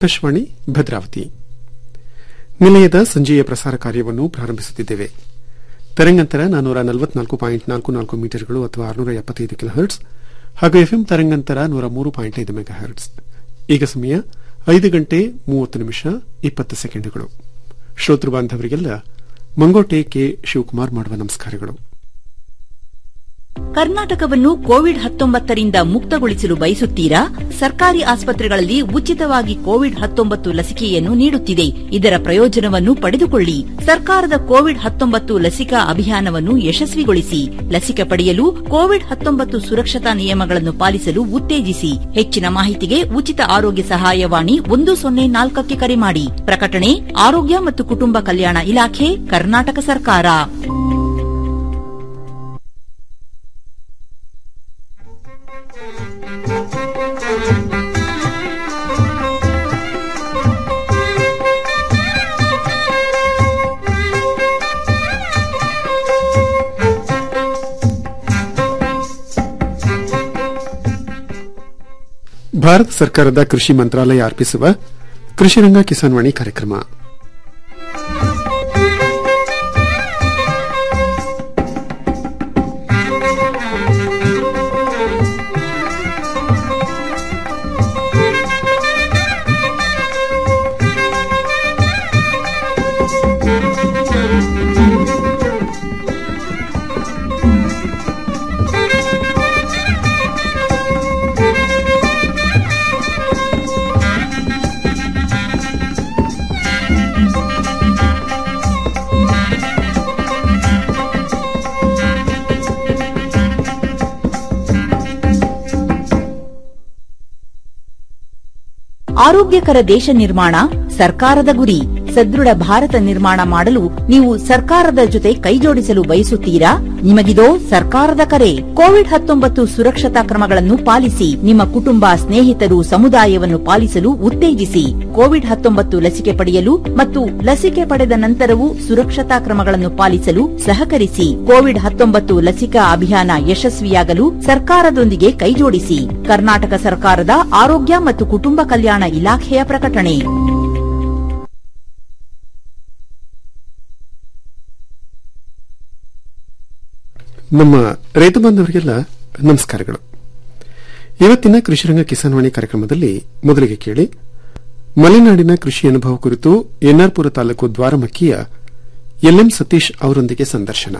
ಆಕಾಶವಾಣಿ ಭದ್ರಾವತಿ ನಿಲಯದ ಸಂಜೆಯ ಪ್ರಸಾರ ಕಾರ್ಯವನ್ನು ಪ್ರಾರಂಭಿಸುತ್ತಿದ್ದೇವೆ ತರಂಗಾಂತರ ನಾನ್ನೂರ ನಲವತ್ನಾಲ್ಕು ಪಾಯಿಂಟ್ ನಾಲ್ಕು ನಾಲ್ಕು ಮೀಟರ್ಗಳು ಅಥವಾ ಆರುನೂರ ಎಪ್ಪತ್ತೈದು ಕಿಲೋ ಹರ್ಟ್ಸ್ ಹಾಗೂ ಎಫ್ಎಂ ತರಂಗಾಂತರ ನೂರ ಮೂರು ಪಾಯಿಂಟ್ ಐದು ಮೆಗಾ ಹರ್ಟ್ಸ್ ಈಗ ಸಮಯ ಐದು ಗಂಟೆ ಮೂವತ್ತು ನಿಮಿಷ ಇಪ್ಪತ್ತು ಸೆಕೆಂಡುಗಳು ಶ್ರೋತೃ ಬಾಂಧವರಿಗೆಲ್ಲ ಮಂಗೋಟೆ ಕೆ ಶಿವಕುಮಾರ್ ಮಾಡುವ ನಮಸ್ಕಾರಗಳು ಕರ್ನಾಟಕವನ್ನು ಕೋವಿಡ್ ಹತ್ತೊಂಬತ್ತರಿಂದ ಮುಕ್ತಗೊಳಿಸಲು ಬಯಸುತ್ತೀರಾ ಸರ್ಕಾರಿ ಆಸ್ಪತ್ರೆಗಳಲ್ಲಿ ಉಚಿತವಾಗಿ ಕೋವಿಡ್ ಹತ್ತೊಂಬತ್ತು ಲಸಿಕೆಯನ್ನು ನೀಡುತ್ತಿದೆ ಇದರ ಪ್ರಯೋಜನವನ್ನು ಪಡೆದುಕೊಳ್ಳಿ ಸರ್ಕಾರದ ಕೋವಿಡ್ ಹತ್ತೊಂಬತ್ತು ಲಸಿಕಾ ಅಭಿಯಾನವನ್ನು ಯಶಸ್ವಿಗೊಳಿಸಿ ಲಸಿಕೆ ಪಡೆಯಲು ಕೋವಿಡ್ ಹತ್ತೊಂಬತ್ತು ಸುರಕ್ಷತಾ ನಿಯಮಗಳನ್ನು ಪಾಲಿಸಲು ಉತ್ತೇಜಿಸಿ ಹೆಚ್ಚಿನ ಮಾಹಿತಿಗೆ ಉಚಿತ ಆರೋಗ್ಯ ಸಹಾಯವಾಣಿ ಒಂದು ಸೊನ್ನೆ ನಾಲ್ಕಕ್ಕೆ ಕರೆ ಮಾಡಿ ಪ್ರಕಟಣೆ ಆರೋಗ್ಯ ಮತ್ತು ಕುಟುಂಬ ಕಲ್ಯಾಣ ಇಲಾಖೆ ಕರ್ನಾಟಕ ಸರ್ಕಾರ ಭಾರತ ಸರ್ಕಾರದ ಕೃಷಿ ಮಂತ್ರಾಲಯ ಅರ್ಪಿಸುವ ಕೃಷಿರಂಗ ಕಿಸಾನ್ವಾಣಿ ಕಾರ್ಯಕ್ರಮ ಆರೋಗ್ಯಕರ ದೇಶ ನಿರ್ಮಾಣ ಸರ್ಕಾರದ ಗುರಿ ಸದೃಢ ಭಾರತ ನಿರ್ಮಾಣ ಮಾಡಲು ನೀವು ಸರ್ಕಾರದ ಜೊತೆ ಕೈಜೋಡಿಸಲು ಬಯಸುತ್ತೀರಾ ನಿಮಗಿದೋ ಸರ್ಕಾರದ ಕರೆ ಕೋವಿಡ್ ಹತ್ತೊಂಬತ್ತು ಸುರಕ್ಷತಾ ಕ್ರಮಗಳನ್ನು ಪಾಲಿಸಿ ನಿಮ್ಮ ಕುಟುಂಬ ಸ್ನೇಹಿತರು ಸಮುದಾಯವನ್ನು ಪಾಲಿಸಲು ಉತ್ತೇಜಿಸಿ ಕೋವಿಡ್ ಹತ್ತೊಂಬತ್ತು ಲಸಿಕೆ ಪಡೆಯಲು ಮತ್ತು ಲಸಿಕೆ ಪಡೆದ ನಂತರವೂ ಸುರಕ್ಷತಾ ಕ್ರಮಗಳನ್ನು ಪಾಲಿಸಲು ಸಹಕರಿಸಿ ಕೋವಿಡ್ ಹತ್ತೊಂಬತ್ತು ಲಸಿಕಾ ಅಭಿಯಾನ ಯಶಸ್ವಿಯಾಗಲು ಸರ್ಕಾರದೊಂದಿಗೆ ಕೈಜೋಡಿಸಿ ಕರ್ನಾಟಕ ಸರ್ಕಾರದ ಆರೋಗ್ಯ ಮತ್ತು ಕುಟುಂಬ ಕಲ್ಯಾಣ ಇಲಾಖೆಯ ಪ್ರಕಟಣೆ ನಮ್ಮ ರೈತ ಬಾಂಧವರಿಗೆಲ್ಲ ನಮಸ್ಕಾರಗಳು ಇವತ್ತಿನ ಕೃಷಿರಂಗ ಕಿಸಾನ್ವಾಣಿ ಕಾರ್ಯಕ್ರಮದಲ್ಲಿ ಮೊದಲಿಗೆ ಕೇಳಿ ಮಲೆನಾಡಿನ ಕೃಷಿ ಅನುಭವ ಕುರಿತು ಎನ್ಆರ್ಪುರ ತಾಲೂಕು ದ್ವಾರಮಕ್ಕಿಯ ಎಲ್ಎಂ ಸತೀಶ್ ಅವರೊಂದಿಗೆ ಸಂದರ್ಶನ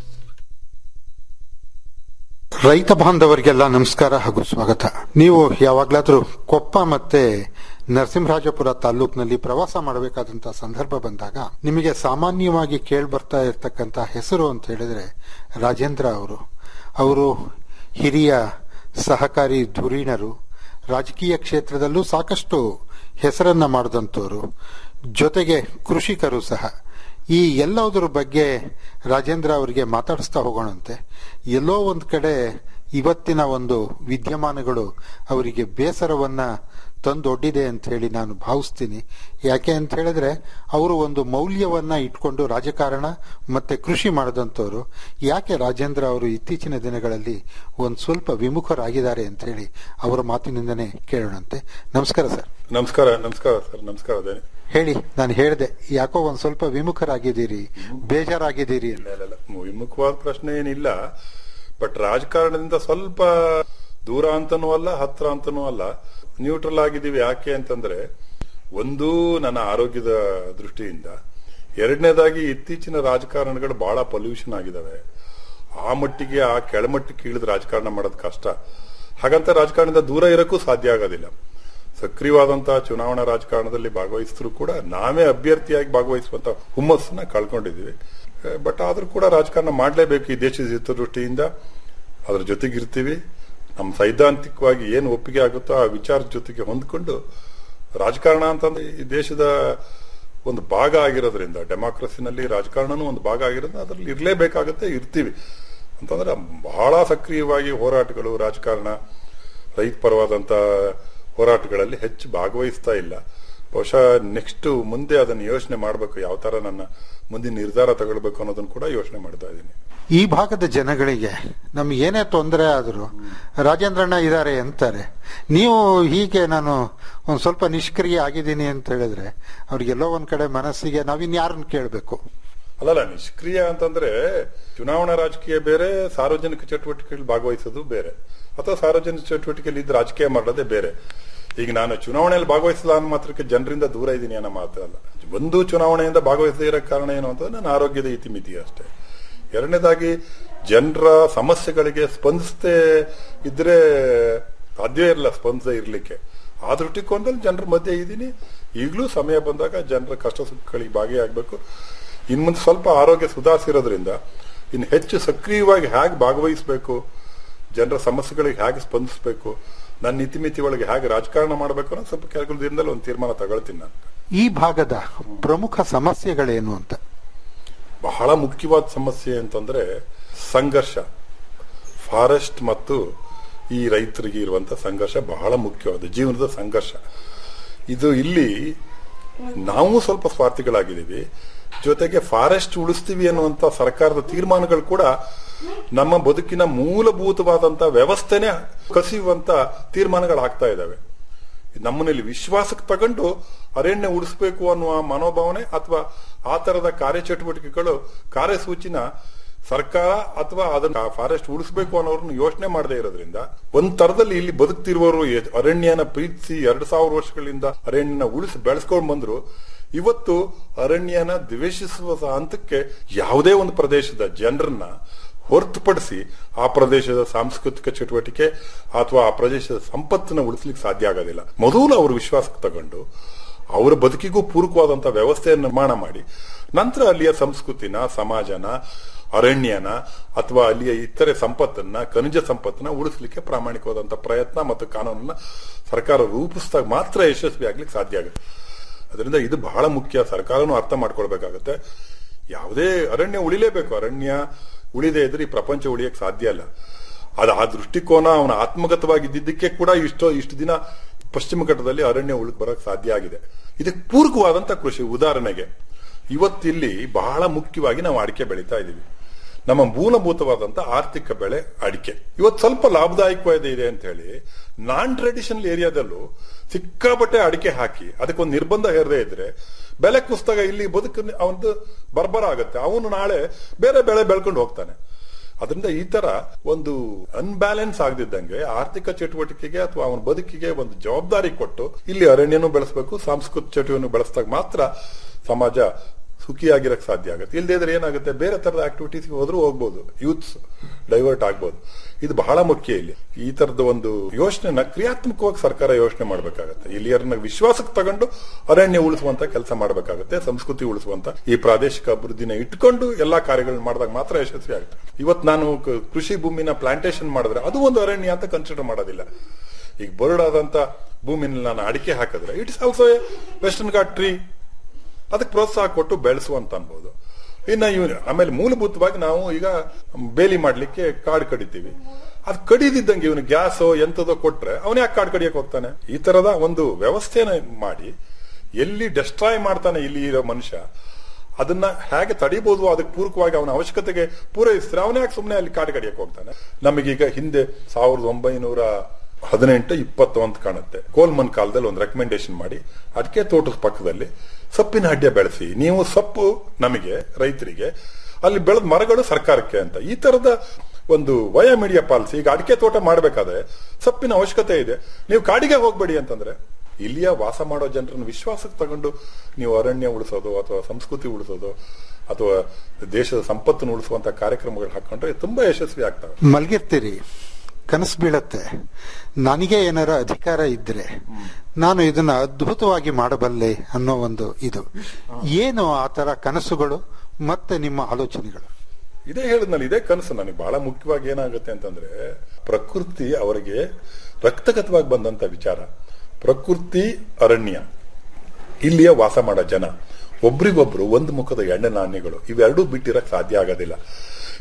ರೈತ ಬಾಂಧವರಿಗೆಲ್ಲ ನಮಸ್ಕಾರ ಹಾಗೂ ಸ್ವಾಗತ ನೀವು ಯಾವಾಗ್ಲಾದ್ರೂ ಕೊಪ್ಪ ಮತ್ತೆ ನರಸಿಂಹರಾಜಪುರ ತಾಲೂಕಿನಲ್ಲಿ ಪ್ರವಾಸ ಮಾಡಬೇಕಾದಂತ ಸಂದರ್ಭ ಬಂದಾಗ ನಿಮಗೆ ಸಾಮಾನ್ಯವಾಗಿ ಕೇಳ್ಬರ್ತಾ ಇರತಕ್ಕಂತ ಹೆಸರು ಅಂತ ಹೇಳಿದ್ರೆ ರಾಜೇಂದ್ರ ಅವರು ಅವರು ಹಿರಿಯ ಸಹಕಾರಿ ಧುರೀಣರು ರಾಜಕೀಯ ಕ್ಷೇತ್ರದಲ್ಲೂ ಸಾಕಷ್ಟು ಹೆಸರನ್ನ ಮಾಡಿದಂಥವ್ರು ಜೊತೆಗೆ ಕೃಷಿಕರು ಸಹ ಈ ಎಲ್ಲದರ ಬಗ್ಗೆ ರಾಜೇಂದ್ರ ಅವರಿಗೆ ಮಾತಾಡಿಸ್ತಾ ಹೋಗೋಣಂತೆ ಎಲ್ಲೋ ಒಂದು ಕಡೆ ಇವತ್ತಿನ ಒಂದು ವಿದ್ಯಮಾನಗಳು ಅವರಿಗೆ ಬೇಸರವನ್ನ ತಂದೊಡ್ಡಿದೆ ಅಂತ ಹೇಳಿ ನಾನು ಭಾವಿಸ್ತೀನಿ ಯಾಕೆ ಅಂತ ಹೇಳಿದ್ರೆ ಅವರು ಒಂದು ಮೌಲ್ಯವನ್ನ ಇಟ್ಕೊಂಡು ರಾಜಕಾರಣ ಮತ್ತೆ ಕೃಷಿ ಮಾಡಿದಂಥವ್ರು ಯಾಕೆ ರಾಜೇಂದ್ರ ಅವರು ಇತ್ತೀಚಿನ ದಿನಗಳಲ್ಲಿ ಒಂದು ಸ್ವಲ್ಪ ವಿಮುಖರಾಗಿದ್ದಾರೆ ಅಂತ ಹೇಳಿ ಅವರ ಮಾತಿನಿಂದನೇ ಕೇಳೋಣಂತೆ ನಮಸ್ಕಾರ ಸರ್ ನಮಸ್ಕಾರ ನಮಸ್ಕಾರ ಸರ್ ನಮಸ್ಕಾರ ಅದೇನೆ ಹೇಳಿ ನಾನು ಹೇಳಿದೆ ಯಾಕೋ ಒಂದ್ ಸ್ವಲ್ಪ ವಿಮುಖರಾಗಿದ್ದೀರಿ ಬೇಜಾರಾಗಿದ್ದೀರಿ ಅಂತ. ಇಲ್ಲ, ಇಲ್ಲ, ಇಲ್ಲ. ವಿಮುಖವಾದ ಪ್ರಶ್ನೆ ಏನಿಲ್ಲ ಬಟ್ ರಾಜಕಾರಣದಿಂದ ಸ್ವಲ್ಪ ದೂರ ಅಂತನೂ ಅಲ್ಲ ಹತ್ರ ಅಂತನೂ ಅಲ್ಲ ನ್ಯೂಟ್ರಲ್ ಆಗಿದ್ದೀವಿ ಯಾಕೆ ಅಂತಂದ್ರೆ ಒಂದು ನನ್ನ ಆರೋಗ್ಯದ ದೃಷ್ಟಿಯಿಂದ ಎರಡನೇದಾಗಿ ಇತ್ತೀಚಿನ ರಾಜಕಾರಣಗಳು ಬಹಳ ಪೊಲ್ಯೂಷನ್ ಆಗಿದಾವೆ ಆ ಮಟ್ಟಿಗೆ ಆ ಕೆಳಮಟ್ಟಕ್ಕೆ ಇಳಿದ ರಾಜಕಾರಣ ಮಾಡೋದು ಕಷ್ಟ ಹಾಗಂತ ರಾಜಕಾರಣದಿಂದ ದೂರ ಇರಕ್ಕೂ ಸಾಧ್ಯ ಆಗೋದಿಲ್ಲ ಸಕ್ರಿಯವಾದಂತಹ ಚುನಾವಣಾ ರಾಜಕಾರಣದಲ್ಲಿ ಭಾಗವಹಿಸಿದ್ರು ಕೂಡ ನಾವೇ ಅಭ್ಯರ್ಥಿಯಾಗಿ ಭಾಗವಹಿಸುವಂತ ಹುಮ್ಮಸ್ಸನ್ನ ಕಳ್ಕೊಂಡಿದ್ದೀವಿ ಬಟ್ ಆದ್ರೂ ಕೂಡ ರಾಜಕಾರಣ ಮಾಡಲೇಬೇಕು ಈ ದೇಶದ ಹಿತದೃಷ್ಟಿಯಿಂದ ಅದ್ರ ಜೊತೆಗಿರ್ತೀವಿ ನಮ್ಮ ಸೈದ್ಧಾಂತಿಕವಾಗಿ ಏನು ಒಪ್ಪಿಗೆ ಆಗುತ್ತೋ ಆ ವಿಚಾರದ ಜೊತೆಗೆ ಹೊಂದ್ಕೊಂಡು ರಾಜಕಾರಣ ಅಂತಂದ್ರೆ ಈ ದೇಶದ ಒಂದು ಭಾಗ ಆಗಿರೋದ್ರಿಂದ ಡೆಮಾಕ್ರಸಿನಲ್ಲಿ ರಾಜಕಾರಣನೂ ಒಂದು ಭಾಗ ಆಗಿರೋದ್ರಿಂದ ಅದರಲ್ಲಿ ಇರಲೇಬೇಕಾಗುತ್ತೆ ಇರ್ತೀವಿ ಅಂತಂದ್ರೆ ಬಹಳ ಸಕ್ರಿಯವಾಗಿ ಹೋರಾಟಗಳು ರಾಜಕಾರಣ ರೈತ ಪರವಾದಂತ ಹೋರಾಟಗಳಲ್ಲಿ ಹೆಚ್ಚು ಭಾಗವಹಿಸ್ತಾ ಇಲ್ಲ ಬಹುಶಃ ನೆಕ್ಸ್ಟ್ ಮುಂದೆ ಅದನ್ನ ಯೋಚನೆ ಮಾಡಬೇಕು ಯಾವ ತರ ನನ್ನ ಮುಂದಿನ ನಿರ್ಧಾರ ತಗೊಳ್ಬೇಕು ಅನ್ನೋದನ್ನ ಕೂಡ ಯೋಚನೆ ಮಾಡ್ತಾ ಇದ್ದೀನಿ ಈ ಭಾಗದ ಜನಗಳಿಗೆ ನಮ್ಗೆ ಏನೇ ತೊಂದರೆ ಆದರೂ ರಾಜೇಂದ್ರಣ್ಣ ಇದ್ದಾರೆ ಅಂತಾರೆ ನೀವು ಹೀಗೆ ನಾನು ಒಂದ್ ಸ್ವಲ್ಪ ನಿಷ್ಕ್ರಿಯ ಆಗಿದ್ದೀನಿ ಅಂತ ಹೇಳಿದ್ರೆ ಅವ್ರಿಗೆಲ್ಲೋ ಒಂದ್ ಕಡೆ ಮನಸ್ಸಿಗೆ ನಾವಿನ್ಯಾರನ್ನ ಕೇಳಬೇಕು ಅಲ್ಲಲ್ಲ ನಿಷ್ಕ್ರಿಯ ಅಂತಂದ್ರೆ ಚುನಾವಣಾ ರಾಜಕೀಯ ಬೇರೆ ಸಾರ್ವಜನಿಕ ಚಟುವಟಿಕೆಗಳಲ್ಲಿ ಭಾಗವಹಿಸೋದು ಬೇರೆ ಅಥವಾ ಸಾರ್ವಜನಿಕ ಚಟುವಟಿಕೆಯಲ್ಲಿ ಇದ್ದು ರಾಜಕೀಯ ಮಾಡೋದೇ ಬೇರೆ ಈಗ ನಾನು ಚುನಾವಣೆಯಲ್ಲಿ ಭಾಗವಹಿಸಲ್ಲ ಅನ್ನೋ ಮಾತ್ರಕ್ಕೆ ಜನರಿಂದ ದೂರ ಇದ್ದೀನಿ ಅನ್ನೋ ಮಾತಲ್ಲ ಒಂದು ಚುನಾವಣೆಯಿಂದ ಭಾಗವಹಿಸದೇ ಇರೋ ಕಾರಣ ಏನು ಅಂತಂದ್ರೆ ನನ್ನ ಆರೋಗ್ಯದ ಇತಿಮಿತಿ ಅಷ್ಟೇ ಎರಡನೇದಾಗಿ ಜನರ ಸಮಸ್ಯೆಗಳಿಗೆ ಸ್ಪಂದಿಸದೆ ಇದ್ರೆ ಸಾಧ್ಯ ಇರಲ್ಲ ಸ್ಪಂದಿಸದೇ ಇರ್ಲಿಕ್ಕೆ ಆ ದೃಷ್ಟಿಕೋನದಲ್ಲಿ ಜನರ ಮಧ್ಯೆ ಇದ್ದೀನಿ ಈಗಲೂ ಸಮಯ ಬಂದಾಗ ಜನರ ಕಷ್ಟ ಸುಖಗಳಿಗೆ ಭಾಗಿಯಾಗಬೇಕು ಇನ್ ಮುಂದೆ ಸ್ವಲ್ಪ ಆರೋಗ್ಯ ಸುಧಾರಿಸಿರೋದ್ರಿಂದ ಇನ್ನು ಹೆಚ್ಚು ಸಕ್ರಿಯವಾಗಿ ಹೇಗೆ ಭಾಗವಹಿಸಬೇಕು ಜನರ ಸಮಸ್ಯೆಗಳಿಗೆ ಹೇಗೆ ಸ್ಪಂದಿಸಬೇಕು ನನ್ನ ಇತಿಮಿತಿ ಒಳಗೆ ಹೇಗೆ ರಾಜಕಾರಣ ಮಾಡಬೇಕು ಅನ್ನೋ ಸ್ವಲ್ಪ ಕೆಲವು ದಿನದಲ್ಲಿ ಒಂದು ತೀರ್ಮಾನ ತಗೊಳ್ತೀನಿ ನಾನು ಈ ಭಾಗದ ಪ್ರಮುಖ ಸಮಸ್ಯೆಗಳೇನು ಅಂತ ಬಹಳ ಮುಖ್ಯವಾದ ಸಮಸ್ಯೆ ಅಂತಂದ್ರೆ ಸಂಘರ್ಷ ಫಾರೆಸ್ಟ್ ಮತ್ತು ಈ ರೈತರಿಗೆ ಇರುವಂತ ಸಂಘರ್ಷ ಬಹಳ ಮುಖ್ಯವಾದ ಜೀವನದ ಸಂಘರ್ಷ ಇದು ಇಲ್ಲಿ ನಾವು ಸ್ವಲ್ಪ ಸ್ವಾರ್ಥಿಗಳಾಗಿದ್ದೀವಿ ಜೊತೆಗೆ ಫಾರೆಸ್ಟ್ ಉಳಿಸ್ತೀವಿ ಅನ್ನುವಂತ ಸರ್ಕಾರದ ತೀರ್ಮಾನಗಳು ಕೂಡ ನಮ್ಮ ಬದುಕಿನ ಮೂಲಭೂತವಾದಂತ ವ್ಯವಸ್ಥೆನೆ ಕಸಿಯುವಂತ ತೀರ್ಮಾನಗಳಾಗ್ತಾ ಇದ್ದಾವೆ ನಮ್ಮನಲ್ಲಿ ವಿಶ್ವಾಸಕ್ಕೆ ತಗೊಂಡು ಅರಣ್ಯ ಉಳಿಸಬೇಕು ಅನ್ನುವ ಮನೋಭಾವನೆ ಅಥವಾ ಆ ತರದ ಕಾರ್ಯಚಟುವಟಿಕೆಗಳು ಕಾರ್ಯಸೂಚಿನ ಸರ್ಕಾರ ಅಥವಾ ಅದನ್ನ ಫಾರೆಸ್ಟ್ ಉಳಿಸಬೇಕು ಅನ್ನೋರನ್ನ ಯೋಚನೆ ಮಾಡದೇ ಇರೋದ್ರಿಂದ ಒಂದ್ ತರದಲ್ಲಿ ಇಲ್ಲಿ ಬದುಕ್ತಿರುವವರು ಎ- ಅರಣ್ಯನ ಪ್ರೀತಿಸಿ ಎರಡ್ ಸಾವಿರ ವರ್ಷಗಳಿಂದ ಅರಣ್ಯನ ಉಳಿಸಿ ಬೆಳೆಸ್ಕೊಂಡು ಬಂದ್ರು ಇವತ್ತು ಅರಣ್ಯನ ದ್ವೇಷಿಸುವ ಹಂತಕ್ಕೆ ಯಾವುದೇ ಒಂದು ಪ್ರದೇಶದ ಜನರನ್ನ ಹೊರತುಪಡಿಸಿ ಆ ಪ್ರದೇಶದ ಸಾಂಸ್ಕೃತಿಕ ಚಟುವಟಿಕೆ ಅಥವಾ ಆ ಪ್ರದೇಶದ ಸಂಪತ್ತನ್ನ ಉಳಿಸ್ಲಿಕ್ಕೆ ಸಾಧ್ಯ ಆಗೋದಿಲ್ಲ ಮೊದಲು ಅವರು ವಿಶ್ವಾಸಕ್ಕೆ ತಗೊಂಡು ಅವರ ಬದುಕಿಗೂ ಪೂರಕವಾದಂತಹ ವ್ಯವಸ್ಥೆಯನ್ನು ನಿರ್ಮಾಣ ಮಾಡಿ ನಂತರ ಅಲ್ಲಿಯ ಸಂಸ್ಕೃತಿನ ಸಮಾಜನ ಅರಣ್ಯನ ಅಥವಾ ಅಲ್ಲಿಯ ಇತರೆ ಸಂಪತ್ತನ್ನ ಖನಿಜ ಸಂಪತ್ತನ್ನ ಉಳಿಸ್ಲಿಕ್ಕೆ ಪ್ರಾಮಾಣಿಕವಾದಂತಹ ಪ್ರಯತ್ನ ಮತ್ತು ಕಾನೂನನ್ನ ಸರ್ಕಾರ ರೂಪಿಸಿದಾಗ ಮಾತ್ರ ಯಶಸ್ವಿ ಆಗ್ಲಿಕ್ಕೆ ಸಾಧ್ಯ ಆಗುತ್ತೆ ಅದರಿಂದ ಇದು ಬಹಳ ಮುಖ್ಯ ಸರ್ಕಾರನೂ ಅರ್ಥ ಮಾಡ್ಕೊಳ್ಬೇಕಾಗತ್ತೆ ಯಾವುದೇ ಅರಣ್ಯ ಉಳಿಲೇಬೇಕು ಅರಣ್ಯ ಉಳಿದೇ ಇದ್ರೆ ಈ ಪ್ರಪಂಚ ಉಳಿಯಕ್ಕೆ ಸಾಧ್ಯ ಇಲ್ಲ ಅದು ಆ ದೃಷ್ಟಿಕೋನ ಅವನ ಆತ್ಮಗತವಾಗಿದ್ದಕ್ಕೆ ಕೂಡ ಇಷ್ಟೋ ಇಷ್ಟು ದಿನ ಪಶ್ಚಿಮ ಘಟ್ಟದಲ್ಲಿ ಅರಣ್ಯ ಉಳಿಕ್ ಬರಕ್ ಸಾಧ್ಯ ಆಗಿದೆ ಇದಕ್ಕೆ ಪೂರಕವಾದಂತ ಕೃಷಿ ಉದಾಹರಣೆಗೆ ಇವತ್ತಿಲ್ಲಿ ಬಹಳ ಮುಖ್ಯವಾಗಿ ನಾವು ಅಡಿಕೆ ಬೆಳೀತಾ ಇದೀವಿ ನಮ್ಮ ಮೂಲಭೂತವಾದಂತ ಆರ್ಥಿಕ ಬೆಳೆ ಅಡಿಕೆ ಇವತ್ತು ಸ್ವಲ್ಪ ಲಾಭದಾಯಕವಾದ ಇದೆ ಅಂತ ಹೇಳಿ ನಾನ್ ಟ್ರೆಡಿಷನಲ್ ಏರಿಯಾದಲ್ಲೂ ಸಿಕ್ಕಾಪಟ್ಟೆ ಅಡಿಕೆ ಹಾಕಿ ಅದಕ್ಕೊಂದು ನಿರ್ಬಂಧ ಹೇರದೇ ಇದ್ರೆ ಬೆಲೆ ಕುಸ್ದಾಗ ಇಲ್ಲಿ ಬದುಕು ಅವನದು ಬರ್ಬರ ಆಗುತ್ತೆ ಅವನು ನಾಳೆ ಬೇರೆ ಬೆಳೆ ಬೆಳ್ಕೊಂಡು ಹೋಗ್ತಾನೆ ಅದರಿಂದ ಈ ತರ ಒಂದು ಅನ್ಬ್ಯಾಲೆನ್ಸ್ ಆಗದಿದ್ದಂಗೆ ಆರ್ಥಿಕ ಚಟುವಟಿಕೆಗೆ ಅಥವಾ ಅವನ ಬದುಕಿಗೆ ಒಂದು ಜವಾಬ್ದಾರಿ ಕೊಟ್ಟು ಇಲ್ಲಿ ಅರಣ್ಯನೂ ಬೆಳೆಸಬೇಕು ಸಾಂಸ್ಕೃತಿಕ ಚಟುವಟಿಕೆಯನ್ನು ಬೆಳೆಸಿದಾಗ ಮಾತ್ರ ಸಮಾಜ ಸುಖಿಯಾಗಿರಕ್ ಸಾಧ್ಯ ಆಗುತ್ತೆ ಇಲ್ಲದೇ ಇದ್ರೆ ಏನಾಗುತ್ತೆ ಬೇರೆ ತರದ ಆಕ್ಟಿವಿಟೀಸ್ ಹೋದ್ರೂ ಹೋಗ್ಬೋದು ಯೂತ್ಸ್ ಡೈವರ್ಟ್ ಆಗ್ಬೋದು ಇದು ಬಹಳ ಮುಖ್ಯ ಇಲ್ಲಿ ಈ ತರದ ಒಂದು ಯೋಚನೆನ ಕ್ರಿಯಾತ್ಮಕವಾಗಿ ಸರ್ಕಾರ ಯೋಚನೆ ಮಾಡಬೇಕಾಗತ್ತೆ ಇಲ್ಲಿಯರನ್ನ ವಿಶ್ವಾಸಕ್ಕೆ ತಗೊಂಡು ಅರಣ್ಯ ಉಳಿಸುವಂತ ಕೆಲಸ ಮಾಡಬೇಕಾಗುತ್ತೆ ಸಂಸ್ಕೃತಿ ಉಳಿಸುವಂತ ಈ ಪ್ರಾದೇಶಿಕ ಅಭಿವೃದ್ಧಿನ ಇಟ್ಕೊಂಡು ಎಲ್ಲಾ ಕಾರ್ಯಗಳನ್ನ ಮಾಡಿದಾಗ ಮಾತ್ರ ಯಶಸ್ವಿ ಆಗುತ್ತೆ ಇವತ್ತು ನಾನು ಕ- ಕೃಷಿ ಭೂಮಿನ ಪ್ಲಾಂಟೇಶನ್ ಮಾಡಿದ್ರೆ ಅದು ಒಂದು ಅರಣ್ಯ ಅಂತ ಕನ್ಸಿಡರ್ ಮಾಡೋದಿಲ್ಲ ಈಗ ಬರಡಾದಂತ ಭೂಮಿನಲ್ಲಿ ನಾನು ಅಡಿಕೆ ಹಾಕಿದ್ರೆ it's also Western Ghat tree ಅದಕ್ಕೆ ಪ್ರೋತ್ಸಾಹ ಕೊಟ್ಟು ಬೆಳೆಸುವಂತ ಅನ್ಬೋದು ಇನ್ನ ಇವ್ನು ಆಮೇಲೆ ಮೂಲಭೂತವಾಗಿ ನಾವು ಈಗ ಬೇಲಿ ಮಾಡ್ಲಿಕ್ಕೆ ಕಾಡು ಕಡಿತೀವಿ ಅದು ಕಡಿದಿದ್ದಂಗೆ ಇವನು ಗ್ಯಾಸೋ ಎಂತದೋ ಕೊಟ್ರೆ ಅವನೇ ಯಾಕೆ ಕಾಡು ಕಡಿಯಕ್ಕೆ ಹೋಗ್ತಾನೆ ಈ ತರದ ಒಂದು ವ್ಯವಸ್ಥೆನ ಮಾಡಿ ಎಲ್ಲಿ ಡೆಸ್ಟ್ರಾಯ್ ಮಾಡ್ತಾನೆ ಇಲ್ಲಿ ಇರೋ ಮನುಷ್ಯ ಅದನ್ನ ಹೇಗೆ ತಡಿಬಹುದು ಅದಕ್ಕೆ ಪೂರಕವಾಗಿ ಅವನ ಅವಶ್ಯಕತೆಗೆ ಪೂರೈಸಿದ್ರೆ ಅವನೇ ಯಾಕೆ ಸುಮ್ಮನೆ ಅಲ್ಲಿ ಕಾಡು ಕಡಿಯಕ್ಕೆ ಹೋಗ್ತಾನೆ ನಮಗೀಗ ಹಿಂದೆ ಸಾವಿರದ ಒಂಬೈನೂರ ಹದಿನೆಂಟು ಇಪ್ಪತ್ತು ಅಂತ ಕಾಣುತ್ತೆ ಕೋಲ್ಮನ್ ಕಾಲದಲ್ಲಿ ಒಂದು ರೆಕಮೆಂಡೇಶನ್ ಮಾಡಿ ಅಡಿಕೆ ತೋಟದ ಪಕ್ಕದಲ್ಲಿ ಸೊಪ್ಪಿನ ಹಡ್ಡೆ ಬೆಳೆಸಿ ನೀವು ಸೊಪ್ಪು ನಮಗೆ ರೈತರಿಗೆ ಅಲ್ಲಿ ಬೆಳೆದ ಮರಗಳು ಸರ್ಕಾರಕ್ಕೆ ಅಂತ ಈ ತರದ ಒಂದು ವಯ ಮೀಡಿಯಾ ಪಾಲಿಸಿ ಈಗ ಅಡಿಕೆ ತೋಟ ಮಾಡಬೇಕಾದ್ರೆ ಸೊಪ್ಪಿನ ಅವಶ್ಯಕತೆ ಇದೆ ನೀವು ಕಾಡಿಗೆ ಹೋಗ್ಬೇಡಿ ಅಂತಂದ್ರೆ ಇಲ್ಲಿಯ ವಾಸ ಮಾಡೋ ಜನರನ್ನು ವಿಶ್ವಾಸಕ್ಕೆ ತಗೊಂಡು ನೀವು ಅರಣ್ಯ ಉಳಿಸೋದು ಅಥವಾ ಸಂಸ್ಕೃತಿ ಉಳಿಸೋದು ಅಥವಾ ದೇಶದ ಸಂಪತ್ತನ್ನು ಉಳಿಸುವಂತ ಕಾರ್ಯಕ್ರಮಗಳು ಹಾಕೊಂಡ್ರೆ ತುಂಬಾ ಯಶಸ್ವಿ ಆಗ್ತವೆ ಮಲಗಿರ್ತೀರಿ ಕನಸು ಬೀಳತ್ತೆ ನನಗೆ ಏನಾರ ಅಧಿಕಾರ ಇದ್ರೆ ನಾನು ಇದನ್ನ ಅದ್ಭುತವಾಗಿ ಮಾಡಬಲ್ಲೆ ಅನ್ನೋ ಒಂದು ಇದು ಏನು ಆ ತರ ಕನಸುಗಳು ಮತ್ತೆ ನಿಮ್ಮ ಆಲೋಚನೆಗಳು ಇದೇ ಹೇಳಿದ್ನಲ್ಲ ಇದೇ ಕನಸು ನನಗೆ ಬಹಳ ಮುಖ್ಯವಾಗಿ ಏನಾಗುತ್ತೆ ಅಂತಂದ್ರೆ ಪ್ರಕೃತಿ ಅವರಿಗೆ ರಕ್ತಗತವಾಗಿ ಬಂದಂತ ವಿಚಾರ ಪ್ರಕೃತಿ ಅರಣ್ಯ ಇಲ್ಲಿಯ ವಾಸ ಮಾಡೋ ಜನ ಒಬ್ರಿಗೊಬ್ರು ಒಂದು ಮುಖದ ಎಣ್ಣೆ ನಾಣ್ಯಗಳು ಇವೆರಡೂ ಬಿಟ್ಟಿರಕ್ ಸಾಧ್ಯ ಆಗೋದಿಲ್ಲ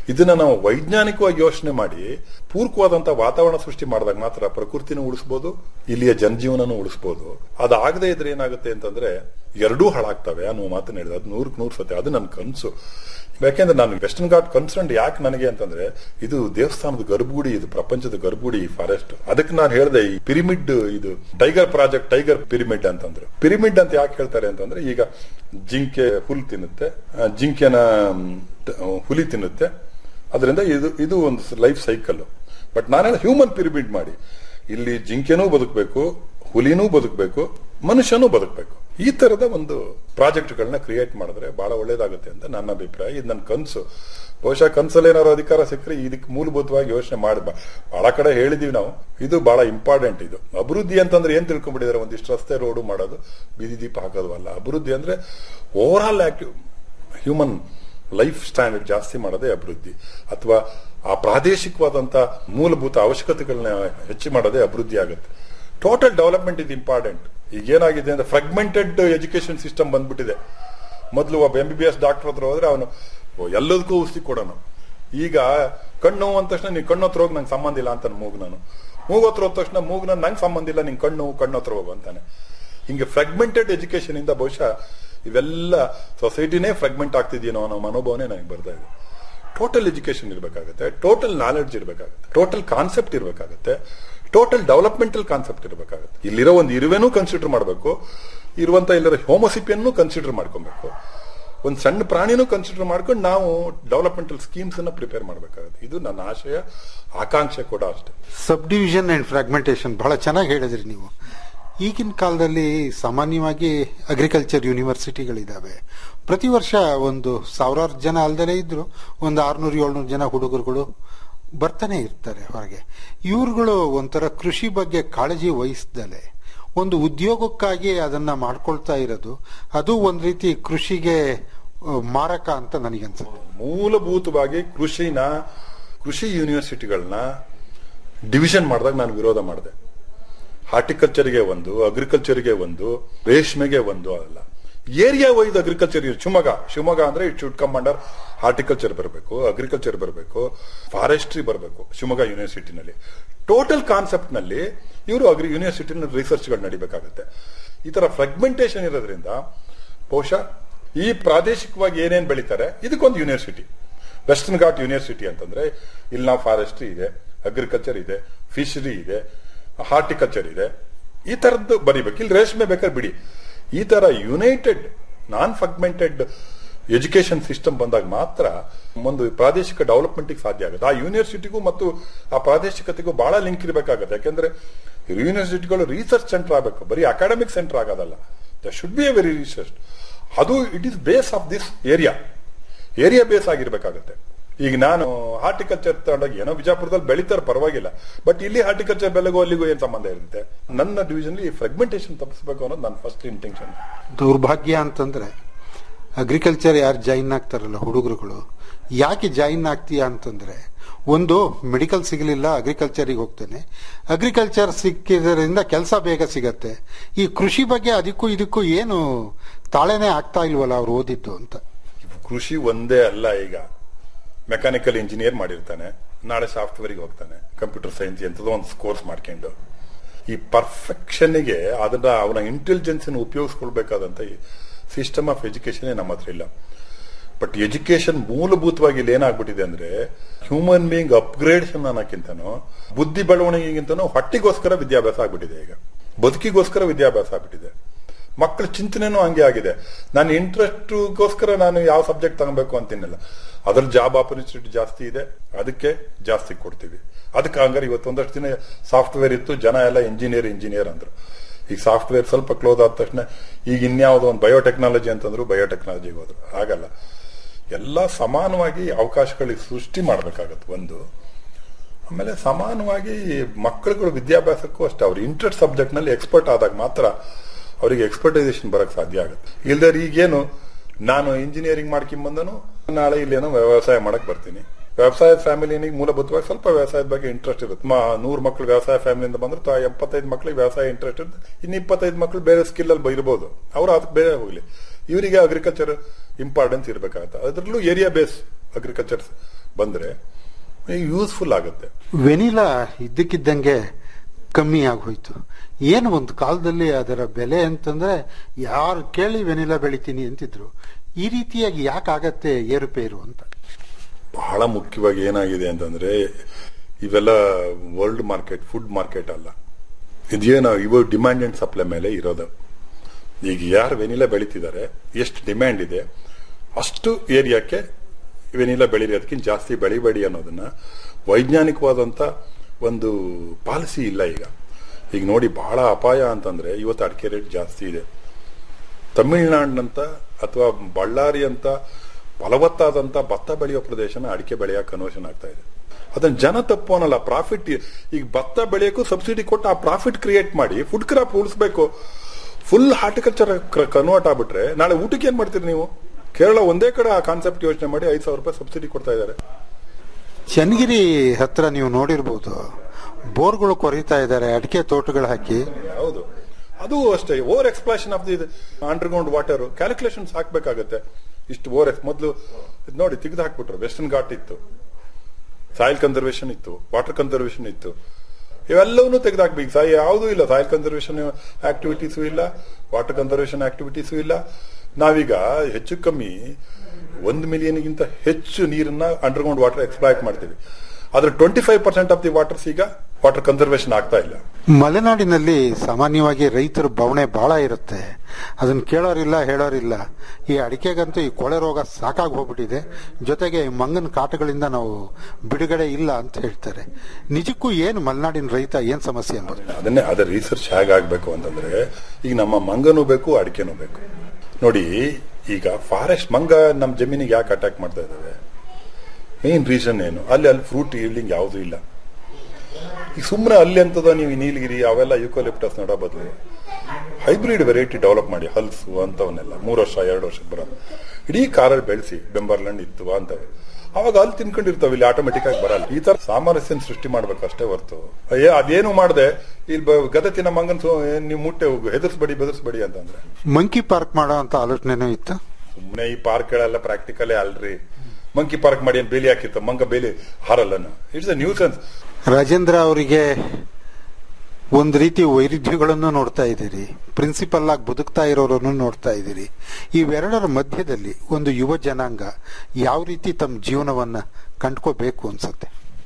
ಇದನ್ನ ನಾವು ವೈಜ್ಞಾನಿಕವಾಗಿ ಯೋಚನೆ ಮಾಡಿ ಪೂರಕವಾದಂತ ವಾತಾವರಣ ಸೃಷ್ಟಿ ಮಾಡಿದಾಗ ಮಾತ್ರ ಪ್ರಕೃತಿನೂ ಉಳಿಸಬಹುದು ಇಲ್ಲಿಯ ಜನಜೀವನನೂ ಉಳಿಸಬಹುದು ಅದಾಗದೇ ಇದ್ರೆ ಏನಾಗುತ್ತೆ ಅಂತಂದ್ರೆ ಎರಡೂ ಹಾಳಾಗ್ತವೆ ಅನ್ನೋ ಮಾತನ್ನ ಹೇಳಿದ ಅದು ನೂರಕ್ಕೆ ನೂರು ಸತ್ಯ ಅದು ನನ್ನ ಕನಸು ಯಾಕೆಂದ್ರೆ ನಾನು ವೆಸ್ಟರ್ನ್ ಘಾಟ್ ಕನ್ಸರ್ನ್ ಯಾಕೆ ನನಗೆ ಅಂತಂದ್ರೆ ಇದು ದೇವಸ್ಥಾನದ ಗರ್ಭಗುಡಿ ಇದು ಪ್ರಪಂಚದ ಗರ್ಭಗುಡಿ ಈ ಫಾರೆಸ್ಟ್ ಅದಕ್ಕೆ ನಾನು ಹೇಳಿದೆ ಈ ಪಿರಿಮಿಡ್ ಇದು ಟೈಗರ್ ಪ್ರಾಜೆಕ್ಟ್ ಟೈಗರ್ ಪಿರಿಮಿಡ್ ಅಂತಂದ್ರು ಪಿರಿಮಿಡ್ ಅಂತ ಯಾಕೆ ಹೇಳ್ತಾರೆ ಅಂತಂದ್ರೆ ಈಗ ಜಿಂಕೆ ಹುಲ್ ತಿನ್ನುತ್ತೆ ಆ, ಜಿಂಕೆನ ಮ್, ತ- ಹುಲಿ ತಿನ್ನುತ್ತೆ ಅದರಿಂದ ಇದು ಇದು ಒಂದು ಲೈಫ್ ಸೈಕಲ್ ಬಟ್ ನಾನು ಹೇಳ ಹ್ಯೂಮನ್ ಪಿರಿಮಿಡ್ ಮಾಡಿ ಇಲ್ಲಿ ಜಿಂಕೆನೂ ಬದುಕಬೇಕು ಹುಲಿನೂ ಬದುಕಬೇಕು ಮನುಷ್ಯನೂ ಬದುಕಬೇಕು ಈ ತರದ ಒಂದು ಪ್ರಾಜೆಕ್ಟ್ಗಳನ್ನ ಕ್ರಿಯೇಟ್ ಮಾಡಿದ್ರೆ ಬಹಳ ಒಳ್ಳೇದಾಗುತ್ತೆ ಅಂತ ನನ್ನ ಅಭಿಪ್ರಾಯ ಇದು ನನ್ನ ಕನಸು ಬಹುಶಃ ಕನ್ಸಲ್ಲಿ ಏನಾದ್ರು ಅಧಿಕಾರ ಸಿಕ್ಕರೆ ಇದಕ್ಕೆ ಮೂಲಭೂತವಾಗಿ ಯೋಚನೆ ಮಾಡಿ ಬಹಳ ಕಡೆ ಹೇಳಿದೀವಿ ನಾವು ಇದು ಬಹಳ ಇಂಪಾರ್ಟೆಂಟ್ ಇದು ಅಭಿವೃದ್ಧಿ ಅಂತಂದ್ರೆ ಏನ್ ತಿಳ್ಕೊಂಡ್ಬಿಟ್ಟಿದ್ದಾರೆ ಒಂದಿಷ್ಟು ರಸ್ತೆ ರೋಡು ಮಾಡೋದು ಬೀದಿ ದೀಪ ಹಾಕೋದು ಅಲ್ಲ ಅಭಿವೃದ್ಧಿ ಅಂದ್ರೆ overall active human life standard ಜಾಸ್ತಿ ಮಾಡೋದೇ ಅಭಿವೃದ್ಧಿ ಅಥವಾ ಆ ಪ್ರಾದೇಶಿಕವಾದಂತ ಮೂಲಭೂತ ಅವಶ್ಯಕತೆಗಳನ್ನ ಹೆಚ್ಚು ಮಾಡೋದೇ ಅಭಿವೃದ್ಧಿ ಆಗುತ್ತೆ ಟೋಟಲ್ ಡೆವಲಪ್ಮೆಂಟ್ ಇಸ್ ಇಂಪಾರ್ಟೆಂಟ್ ಈಗ ಏನಾಗಿದೆ ಅಂದ್ರೆ ಫ್ರಗ್ಮೆಂಟೆಡ್ ಎಜುಕೇಶನ್ ಸಿಸ್ಟಮ್ ಬಂದ್ಬಿಟ್ಟಿದೆ ಮೊದಲು ಒಬ್ಬ M B B S doctor ಹತ್ರ ಹೋದ್ರೆ ಅವನು ಎಲ್ಲದಕ್ಕೂ ಔಷಧಿ ಕೊಡೋನು ಈಗ ಕಣ್ಣು ನೋವು ಅಂದ ತಕ್ಷಣ ನೀನ್ ಕಣ್ಣು ಹತ್ರ ಹೋಗಿ ನಂಗೆ ಸಂಬಂಧ ಇಲ್ಲ ಅಂತಾನೆ ಮೂಗು ನಾನು ಮೂಗು ಹತ್ರ ಹೋದ ತಕ್ಷಣ ಮೂಗು ನಾನು ನಂಗೆ ಸಂಬಂಧ ಇಲ್ಲ ನಿನ್ ಕಣ್ಣು ಕಣ್ಣು ಹತ್ರ ಹೋಗು ಅಂತಾನೆ ಹಿಂಗೆ ಫ್ರಗ್ಮೆಂಟೆಡ್ ಎಜುಕೇಶನ್ ಇಂದ ಬಹುಶಃ ಇವೆಲ್ಲ ಸೊಸೈಟಿನೇ ಫ್ರಗ್ಮೆಂಟ್ ಆಗ್ತಿದೆಯೋ ಅನ್ನೋ ಮನೋಭಾವನೆ ನನಗೆ ಬರ್ತಾ ಇದೆ ಟೋಟಲ್ ಎಜುಕೇಶನ್ ಇರಬೇಕಾಗುತ್ತೆ ಟೋಟಲ್ ನಾಲೆಡ್ಜ್ ಇರಬೇಕಾಗುತ್ತೆ ಟೋಟಲ್ ಕಾನ್ಸೆಪ್ಟ್ ಇರಬೇಕಾಗುತ್ತೆ ಟೋಟಲ್ ಡೆವಲಪ್ಮೆಂಟಲ್ ಕಾನ್ಸೆಪ್ಟ್ ಇರಬೇಕಾಗುತ್ತೆ ಇಲ್ಲಿರೋ ಒಂದು ಇರುವೆನೂ ಕನ್ಸಿಡರ್ ಮಾಡಬೇಕು ಇರುವಂತ ಇಲ್ಲಿರೋ ಹೋಮೋಸಿಪಿಯನ್ನು ಕನ್ಸಿಡರ್ ಮಾಡ್ಕೊಬೇಕು ಒಂದು ಸಣ್ಣ ಪ್ರಾಣಿನೂ ಕನ್ಸಿಡರ್ ಮಾಡ್ಕೊಂಡು ನಾವು ಡೆವಲಪ್ಮೆಂಟಲ್ ಸ್ಕೀಮ್ಸ್ ಅನ್ನ ಪ್ರಿಪೇರ್ ಮಾಡಬೇಕಾಗುತ್ತೆ ಇದು ನನ್ನ ಆಶಯ ಆಕಾಂಕ್ಷೆ ಕೂಡ ಅಷ್ಟೇ ಸಬ್ ಡಿವಿಷನ್ ಅಂಡ್ ಫ್ರಾಗ್ಮೆಂಟೇಶನ್ ಬಹಳ ಚೆನ್ನಾಗಿ ಹೇಳಿದ್ರಿ ನೀವು ಈಗಿನ ಕಾಲದಲ್ಲಿ ಸಾಮಾನ್ಯವಾಗಿ ಅಗ್ರಿಕಲ್ಚರ್ ಯೂನಿವರ್ಸಿಟಿಗಳಿದಾವೆ ಪ್ರತಿ ವರ್ಷ ಒಂದು ಸಾವಿರಾರು ಜನ ಅಲ್ದಲೇ ಇದ್ರು ಒಂದು ಆರ್ನೂರು ಏಳ್ನೂರು ಜನ ಹುಡುಗರುಗಳು ಬರ್ತಾನೆ ಇರ್ತಾರೆ ಹೊರಗೆ ಇವ್ರುಗಳು ಒಂಥರ ಕೃಷಿ ಬಗ್ಗೆ ಕಾಳಜಿ ವಹಿಸ್ದಲೆ ಒಂದು ಉದ್ಯೋಗಕ್ಕಾಗಿ ಅದನ್ನ ಮಾಡ್ಕೊಳ್ತಾ ಇರೋದು ಅದು ಒಂದ್ ರೀತಿ ಕೃಷಿಗೆ ಆ, ಮಾರಕ ಅಂತ ನನಗನ್ಸುತ್ತೆ ಮೂಲಭೂತವಾಗಿ ಕೃಷಿನ ಕೃಷಿ ಯೂನಿವರ್ಸಿಟಿಗಳನ್ನ ಡಿವಿಷನ್ ಮಾಡಿದಾಗ ನಾನು ವಿರೋಧ ಮಾಡಿದೆ ಹಾರ್ಟಿಕಲ್ಚರ್ಗೆ ಒಂದು ಅಗ್ರಿಕಲ್ಚರ್ಗೆ ಒಂದು ರೇಷ್ಮೆಗೆ ಒಂದು ಅಲ್ಲ area wise agriculture Shivamogga Shivamogga ಅಂದ್ರೆ it should come under horticulture ಬರಬೇಕು ಅಗ್ರಿಕಲ್ಚರ್ ಬರಬೇಕು ಫಾರೆಸ್ಟ್ರಿ ಬರಬೇಕು ಶಿವಮೊಗ್ಗ ಯೂನಿವರ್ಸಿಟಿನಲ್ಲಿ ಟೋಟಲ್ ಕಾನ್ಸೆಪ್ಟ್ ನಲ್ಲಿ ಇವರು ಅಗ್ರಿ ಯೂನಿವರ್ಸಿಟಿನ ರಿಸರ್ಚ್ಗಳು ನಡಿಬೇಕಾಗುತ್ತೆ ಈ ತರ ಫ್ರಗ್ಮೆಂಟೇಶನ್ ಇರೋದ್ರಿಂದ ಬಹುಶಃ ಈ ಪ್ರಾದೇಶಿಕವಾಗಿ ಏನೇನ್ ಬೆಳಿತಾರೆ ಇದಕ್ಕೊಂದು ಯೂನಿವರ್ಸಿಟಿ ವೆಸ್ಟರ್ನ್ ಘಾಟ್ ಯುನಿವರ್ಸಿಟಿ ಅಂತಂದ್ರೆ ಇಲ್ಲಿ ನಾವು ಫಾರೆಸ್ಟ್ರಿ ಇದೆ ಅಗ್ರಿಕಲ್ಚರ್ ಇದೆ ಫಿಶರಿ ಇದೆ ಹಾರ್ಟಿಕಲ್ಚರ್ ಇದೆ ಈ ತರದ್ದು ಬರಿಬೇಕು ಇಲ್ಲಿ ರೇಷ್ಮೆ ಬೇಕಾದ್ರೆ ಬಿಡಿ ಈ ತರ united non fragmented education system ಬಂದಾಗ ಮಾತ್ರ ಒಂದು ಪ್ರಾದೇಶಿಕ ಡೆವಲಪ್ಮೆಂಟ್ ಸಾಧ್ಯ ಆಗುತ್ತೆ ಆ ಯೂನಿವರ್ಸಿಟಿಗೂ ಮತ್ತು ಆ ಪ್ರಾದೇಶಿಕತೆಗೂ ಬಹಳ ಲಿಂಕ್ ಇರಬೇಕಾಗುತ್ತೆ ಯಾಕೆಂದ್ರೆ ಯೂನಿವರ್ಸಿಟಿಗಳು ರಿಸರ್ಚ್ ಸೆಂಟರ್ ಆಗಬೇಕು ಬರೀ ಅಕಾಡೆಮಿಕ್ ಸೆಂಟರ್ ಆಗೋದಲ್ಲ the should be a very research ಅದು it is base of this area area base ಆಗಿರ್ಬೇಕಾಗುತ್ತೆ ಈಗ ನಾನು ಹಾರ್ಟಿಕಲ್ಚರ್ ತಗೊಂಡಾಗ ಏನೋ ಬಿಜಾಪುರದಲ್ಲಿ ಬೆಳಿತಾರೆ ಪರವಾಗಿಲ್ಲ ಬಟ್ ಇಲ್ಲಿ ಹಾರ್ಟಿಕಲ್ಚರ್ ಬೆಲೆಗೂ ಅಲ್ಲಿಗೂ ಏನ್ ಸಂಬಂಧ ಇರುತ್ತೆ ನನ್ನ ಡಿವಿಷನ್ ಈ ಫ್ರೆಗ್ಮೆಂಟೇಶನ್ ತಪ್ಪಿಸಬೇಕು ಅನ್ನೋದು ನನ್ನ ಫಸ್ಟ್ ಇಂಟೆನ್ಷನ್ ದೌರ್ಭಾಗ್ಯ ಅಂತಂದ್ರೆ ಅಗ್ರಿಕಲ್ಚರ್ ಯಾರು ಜಾಯಿನ್ ಆಗ್ತಾರಲ್ಲ ಹುಡುಗರುಗಳು ಯಾಕೆ ಜಾಯಿನ್ ಆಗ್ತೀಯಾ ಅಂತಂದ್ರೆ ಒಂದು ಮೆಡಿಕಲ್ ಸಿಗಲಿಲ್ಲ ಅಗ್ರಿಕಲ್ಚರಿಗೆ ಹೋಗ್ತೇನೆ ಅಗ್ರಿಕಲ್ಚರ್ ಸಿಕ್ಕಿದ್ರಿಂದ ಕೆಲಸ ಬೇಗ ಸಿಗತ್ತೆ ಈ ಕೃಷಿ ಬಗ್ಗೆ ಅದಕ್ಕೂ ಇದಕ್ಕೂ ಏನು ತಾಳೆನೆ ಆಗ್ತಾ ಇಲ್ವಲ್ಲ ಅವ್ರು ಓದಿದ್ದು ಅಂತ ಕೃಷಿ ಒಂದೇ ಅಲ್ಲ ಈಗ ಮೆಕ್ಯಾನಿಕಲ್ ಇಂಜಿನಿಯರ್ ಮಾಡಿರ್ತಾನೆ ನಾಳೆ ಸಾಫ್ಟ್ವೇರ್ಗೆ ಹೋಗ್ತಾನೆ ಕಂಪ್ಯೂಟರ್ ಸೈನ್ಸ್ ಎಂತದೋ ಒಂದು ಕೋರ್ಸ್ ಮಾಡ್ಕೊಂಡು ಈ ಪರ್ಫೆಕ್ಷನ್ಗೆ ಅದನ್ನ ಅವನ ಇಂಟೆಲಿಜೆನ್ಸ್ ಉಪಯೋಗಿಸ್ಕೊಳ್ಬೇಕಾದಂತ ಈ ಸಿಸ್ಟಮ್ ಆಫ್ ಎಜುಕೇಶನ್ ನಮ್ಮ ಹತ್ರ ಇಲ್ಲ ಬಟ್ ಎಜುಕೇಶನ್ ಮೂಲಭೂತವಾಗಿ ಇಲ್ಲಿ ಏನಾಗ್ಬಿಟ್ಟಿದೆ ಅಂದ್ರೆ ಹ್ಯೂಮನ್ ಬೀಯಿಂಗ್ ಅಪ್ಗ್ರೇಡೇಷನ್ ಅನ್ನೋಕ್ಕಿಂತನೂ ಬುದ್ಧಿ ಬೆಳವಣಿಗೆಗಿಂತನೂ ಹೊಟ್ಟಿಗೋಸ್ಕರ ವಿದ್ಯಾಭ್ಯಾಸ ಆಗ್ಬಿಟ್ಟಿದೆ ಈಗ ಬದುಕಿಗೋಸ್ಕರ ವಿದ್ಯಾಭ್ಯಾಸ ಆಗ್ಬಿಟ್ಟಿದೆ ಮಕ್ಕಳ ಚಿಂತನೆನೂ ಹಂಗೆ ಆಗಿದೆ ನಾನು ಇಂಟ್ರೆಸ್ಟ್ಗೋಸ್ಕರ ನಾನು ಯಾವ ಸಬ್ಜೆಕ್ಟ್ ತಗೋಬೇಕು ಅಂತಿನ್ನಲ್ಲ ಅದ್ರಲ್ಲಿ ಜಾಬ್ ಆಪರ್ಚುನಿಟಿ ಜಾಸ್ತಿ ಇದೆ ಅದಕ್ಕೆ ಜಾಸ್ತಿ ಕೊಡ್ತೀವಿ ಅದಕ್ಕೆ ಹಂಗಾರೆ ಇವತ್ತು ಒಂದಷ್ಟು ದಿನ ಸಾಫ್ಟ್ವೇರ್ ಇತ್ತು ಜನ ಎಲ್ಲ ಇಂಜಿನಿಯರ್ ಇಂಜಿನಿಯರ್ ಅಂದ್ರು ಈಗ ಸಾಫ್ಟ್ವೇರ್ ಸ್ವಲ್ಪ ಕ್ಲೋಸ್ ಆದ ತಕ್ಷಣ ಈಗ ಇನ್ಯಾವುದೋ ಒಂದು ಬಯೋಟೆಕ್ನಾಲಜಿ ಅಂತಂದ್ರು ಬಯೋಟೆಕ್ನಾಲಜಿಗೆ ಹೋದ್ರು ಆಗಲ್ಲ ಎಲ್ಲ ಸಮಾನವಾಗಿ ಅವಕಾಶಗಳಿಗೆ ಸೃಷ್ಟಿ ಮಾಡಬೇಕಾಗತ್ತೆ ಒಂದು ಆಮೇಲೆ ಸಮಾನವಾಗಿ ಮಕ್ಕಳುಗಳು ವಿದ್ಯಾಭ್ಯಾಸಕ್ಕೂ ಅಷ್ಟೇ ಅವ್ರ ಇಂಟ್ರೆಸ್ಟ್ ಸಬ್ಜೆಕ್ಟ್ ನಲ್ಲಿ ಎಕ್ಸ್ಪರ್ಟ್ ಆದಾಗ ಮಾತ್ರ ಅವರಿಗೆ ಎಕ್ಸ್ಪರ್ಟೈಸೇಷನ್ ಬರಕ್ ಸಾಧ್ಯ ಆಗುತ್ತೆ ಇಲ್ದೇ ಈಗೇನು ನಾನು ಇಂಜಿನಿಯರಿಂಗ್ ಮಾಡ್ಕೊಂಡ್ ಬಂದನು ನಾಳೆ ಇಲ್ಲೇನೋ ವ್ಯವಸಾಯ ಮಾಡಕ್ ಬರ್ತೀನಿ ವ್ಯವಸಾಯ ಫ್ಯಾಮಿಲಿನಿಗೆ ಮೂಲಭೂತವಾಗಿ ಸ್ವಲ್ಪ ವ್ಯವಸಾಯದ ಬಗ್ಗೆ ಇಂಟ್ರೆಸ್ಟ್ ಇರುತ್ತೆ ಮ- ನೂರು ಮಕ್ಕಳು ವ್ಯವಸಾಯ ಫ್ಯಾಮಿಲಿಯಿಂದ ಬಂದ್ರೆ ತ- ಎಪ್ಪತ್ತೈದು ಮಕ್ಕಳಿಗೆ ವ್ಯವಸಾಯ ಇಂಟ್ರೆಸ್ಟ್ ಇರುತ್ತೆ ಇನ್ನು ಇಪ್ಪತ್ತೈದು ಮಕ್ಕಳು ಬೇರೆ ಸ್ಕಿಲ್ ಅಲ್ಲಿ ಇರ್ಬೋದು ಅವ್ರು ಅದಕ್ಕೆ ಬೇರೆ ಹೋಗ್ಲಿ ಇವರಿಗೆ ಅಗ್ರಿಕಲ್ಚರ್ ಇಂಪಾರ್ಟೆನ್ಸ್ ಇರಬೇಕಾಗತ್ತೆ ಅದರಲ್ಲೂ ಏರಿಯಾ ಬೇಸ್ ಅಗ್ರಿಕಲ್ಚರ್ ಬಂದ್ರೆ ಯೂಸ್ಫುಲ್ ಆಗುತ್ತೆ ವೆನಿಲಾ ಇದ್ದಕ್ಕಿದ್ದಂಗೆ ಕಮ್ಮಿ ಆಗೋಯ್ತು ಏನು ಒಂದು ಕಾಲದಲ್ಲಿ ಅದರ ಬೆಲೆ ಅಂತಂದ್ರೆ ಯಾರು ಕೇಳಿ ವೆನಿಲಾ ಬೆಳಿತೀನಿ ಅಂತಿದ್ರು ಈ ರೀತಿಯಾಗಿ ಯಾಕಾಗತ್ತೆ ಏರುಪೇರು ಅಂತ ಬಹಳ ಮುಖ್ಯವಾಗಿ ಏನಾಗಿದೆ ಅಂತಂದ್ರೆ ಇವೆಲ್ಲ ವರ್ಲ್ಡ್ ಮಾರ್ಕೆಟ್ ಫುಡ್ ಮಾರ್ಕೆಟ್ ಅಲ್ಲ ಇದೇನು ಇವು ಡಿಮ್ಯಾಂಡ್ ಅಂಡ್ ಸಪ್ಲೈ ಮೇಲೆ ಇರೋದು ಈಗ ಯಾರು ವೆನಿಲಾ ಬೆಳೀತಿದ್ದಾರೆ ಎಷ್ಟು ಡಿಮ್ಯಾಂಡ್ ಇದೆ ಅಷ್ಟು ಏರಿಯಾಕ್ಕೆ ವೆನಿಲಾ ಬೆಳೀರಿ ಅದಕ್ಕಿಂತ ಜಾಸ್ತಿ ಬೆಳಿಬೇಡಿ ಅನ್ನೋದನ್ನ ವೈಜ್ಞಾನಿಕವಾದಂತ ಒಂದು ಪಾಲಿಸಿ ಇಲ್ಲ ಈಗ ಈಗ ನೋಡಿ ಬಹಳ ಅಪಾಯ ಅಂತಂದ್ರೆ ಇವತ್ತು ಅಡಿಕೆ ರೇಟ್ ಜಾಸ್ತಿ ಇದೆ ತಮಿಳುನಾಡಿನಂತ ಅಥವಾ ಬಳ್ಳಾರಿ ಅಂತ ಫಲವತ್ತಾದಂತ ಭತ್ತ ಬೆಳೆಯೋ ಪ್ರದೇಶನ ಅಡಿಕೆ ಬೆಳೆಯಕ್ಕೆ ಕನ್ವರ್ಷನ್ ಆಗ್ತಾ ಇದೆ ಅದನ್ನ ಜನ ತಪ್ಪು ಅನ್ನಲ್ಲ ಪ್ರಾಫಿಟ್ ಈಗ ಭತ್ತ ಬೆಳೆಯೋಕ್ಕೂ ಸಬ್ಸಿಡಿ ಕೊಟ್ಟು ಆ ಪ್ರಾಫಿಟ್ ಕ್ರಿಯೇಟ್ ಮಾಡಿ ಫುಡ್ ಕ್ರಾಪ್ ಉಳಿಸ್ಬೇಕು ಫುಲ್ ಹಾರ್ಟಿಕಲ್ಚರ್ ಕನ್ವರ್ಟ್ ಆಗ್ಬಿಟ್ರೆ ನಾಳೆ ಊಟಕ್ಕೆ ಏನ್ ಮಾಡ್ತೀರಿ ನೀವು ಕೇರಳ ಒಂದೇ ಕಡೆ ಆ ಕಾನ್ಸೆಪ್ಟ್ ಯೋಚನೆ ಮಾಡಿ ಐದು ಸಾವಿರ ರೂಪಾಯಿ ಸಬ್ಸಿಡಿ ಕೊಡ್ತಾ ಇದ್ದಾರೆ ಚನ್ನಗಿರಿ ಹತ್ರ ನೀವು ನೋಡಿರ್ಬೋದು ಬೋರ್ಗಳು ಕೊರಿತಾ ಇದ್ದಾರೆ ಅಡಿಕೆ ತೋಟಗಳು ಹಾಕಿ ಹೌದು ಅದು ಅಷ್ಟೇ over exploitation of the underground water calculations ಹಾಕ್ಬೇಕಾಗತ್ತೆ ಇಷ್ಟು ಓವರ್ ಎಕ್ಸ್ ಮೊದಲು ನೋಡಿ ತೆಗೆದು ಹಾಕ್ಬಿಟ್ರು ವೆಸ್ಟರ್ನ್ ಘಾಟ್ ಇತ್ತು ಸಾಯಿಲ್ ಕನ್ಸರ್ವೇಷನ್ ಇತ್ತು ವಾಟರ್ ಕನ್ಸರ್ವೇಷನ್ ಇತ್ತು ಇವೆಲ್ಲವನ್ನೂ ತೆಗೆದಾಕ್ಬೇಕು ಸಾ ಯಾವುದೂ ಇಲ್ಲ ಸಾಯಿಲ್ ಕನ್ಸರ್ವೇಷನ್ ಆಕ್ಟಿವಿಟೀಸು ಇಲ್ಲ ವಾಟರ್ ಕನ್ಸರ್ವೇಷನ್ ಆಕ್ಟಿವಿಟೀಸು ಇಲ್ಲ ನಾವೀಗ ಹೆಚ್ಚು ಕಮ್ಮಿ ಒಂದು ಮಿಲಿಯನ್ಗಿಂತ ಹೆಚ್ಚು ನೀರನ್ನ ಅಂಡರ್ಗ್ರೌಂಡ್ ವಾಟರ್ ಎಕ್ಸ್ಪ್ಲಾಯ್ಟ್ ಮಾಡ್ತೀವಿ ಆದ್ರೆ twenty five percent of the waters ಈಗ ವಾಟರ್ ಕನ್ಸರ್ವೇಷನ್ ಆಗ್ತಾ ಇಲ್ಲ ಮಲೆನಾಡಿನಲ್ಲಿ ಸಾಮಾನ್ಯವಾಗಿ ರೈತರ ಬವಣೆ ಬಹಳ ಇರುತ್ತೆ ಅದನ್ನ ಕೇಳೋರಿಲ್ಲ ಹೇಳೋರಿಲ್ಲ ಈ ಅಡಿಕೆಗಂತೂ ಈ ಕೊಳೆ ರೋಗ ಸಾಕಾಗಿ ಹೋಗ್ಬಿಟ್ಟಿದೆ ಜೊತೆಗೆ ಈ ಮಂಗನ ಕಾಟಗಳಿಂದ ನಾವು ಬಿಡುಗಡೆ ಇಲ್ಲ ಅಂತ ಹೇಳ್ತಾರೆ ನಿಜಕ್ಕೂ ಏನು ಮಲೆನಾಡಿನ ರೈತ ಏನ್ ಸಮಸ್ಯೆ ಅನ್ನೋದು ಅದನ್ನೇ ಅದರ ರಿಸರ್ಚ್ ಹೇಗಾಗಬೇಕು ಅಂತಂದ್ರೆ ಈಗ ನಮ್ಮ ಮಂಗನೂ ಬೇಕು ಅಡಿಕೆನೂ ಬೇಕು ನೋಡಿ ಈಗ ಫಾರೆಸ್ಟ್ ಮಂಗ ನಮ್ಮ ಜಮೀನಿಗೆ ಯಾಕೆ ಅಟ್ಯಾಕ್ ಮಾಡ್ತಾ ಇದ್ದಾವೆ ಮೇನ್ ರೀಸನ್ ಏನು ಅಲ್ಲಿ ಅಲ್ಲಿ ಫ್ರೂಟ್ ಈಲ್ಡಿಂಗ್ ಯಾವುದೂ ಇಲ್ಲ ಈಗ ಸುಮ್ಮನೆ ಅಲ್ಲಿ ಅಂತದ ನೀವು ಈ ನೀಲಗಿರಿ ಅವೆಲ್ಲ ಯೂಕೋಲಿಪ್ಟಸ್ ನೋಡೋ ಬದಲು ಹೈಬ್ರಿಡ್ ವೆರೈಟಿ ಡೆವಲಪ್ ಮಾಡಿ ಹಲ್ಸು ಅಂತವನ್ನೆಲ್ಲ ಮೂರು ವರ್ಷ ಎರಡು ವರ್ಷಕ್ಕೆ ಬರೋದು ಇಡೀ ಕಾರಲ್ಲಿ ಬೆಳೆಸಿ ಬೆಂಬರ್ಲೆಂಡ್ ಇತ್ತು ಅಂತವೆ ಅವಾಗ ಅಲ್ಲಿ ತಿನ್ಕೊಂಡಿರ್ತಾವೆ ಇಲ್ಲಿ ಆಟೋಮೆಟಿಕ್ ಆಗಿ ಬರಲ್ಲ ಈ ತರ ಸಾಮರಸ್ಯ ಸೃಷ್ಟಿ ಮಾಡ್ಬೇಕು ಅಷ್ಟೇ ಹೊರ್ತು ಅಯ್ಯ ಅದೇನು ಮಾಡದೆ ಇಲ್ಲಿ ಬ- ಗದೆ ತಿನ್ನ ಮಂಗನ್ ಸು- ಏನ್ ನೀವು ಮುಟ್ಟೆ ಹೋಗು ಹೆದರ್ಸ್ಬೇಡಿ ಬೆದರ್ಸ್ಬೇಡಿ ಅಂತಂದ್ರೆ ಮಂಕಿ ಪಾರ್ಕ್ ಮಾಡೋ ಅಂತ ಆಲೋಚನೆನೂ ಇತ್ತು ಸುಮ್ಮನೆ ಈ ಪಾರ್ಕ್ಗಳೆಲ್ಲ ಪ್ರಾಕ್ಟಿಕಲೇ ಅಲ್ರಿ ಮಂಕಿ ಪಾರ್ಕ್ ಮಾಡಿ ಏನ್ ಬೇಲಿ ಹಾಕಿರ್ತ ಮಂಗ ಬೇಲಿ ಹಾರಲ್ಲ ಇಟ್ಸ್ ಅ ನ್ಯೂಸೆನ್ಸ್ ರಾಜೇಂದ್ರ ಅವರಿಗೆ ಒಂದು ರೀತಿ ವೈರುಧ್ಯಗಳನ್ನು ನೋಡ್ತಾ ಇದ್ದೀರಿ ಪ್ರಿನ್ಸಿಪಲ್ ಆಗಿ ಬದುಕ್ತಾ ಇರೋರನ್ನು ನೋಡ್ತಾ ಇದ್ದೀರಿ ಇವೆರಡರ ಮಧ್ಯದಲ್ಲಿ ಒಂದು ಯುವ ಜನಾಂಗ ಯಾವ ರೀತಿ ತಮ್ಮ ಜೀವನವನ್ನ ಕಂಡ್ಕೋಬೇಕು ಅನ್ಸುತ್ತೆ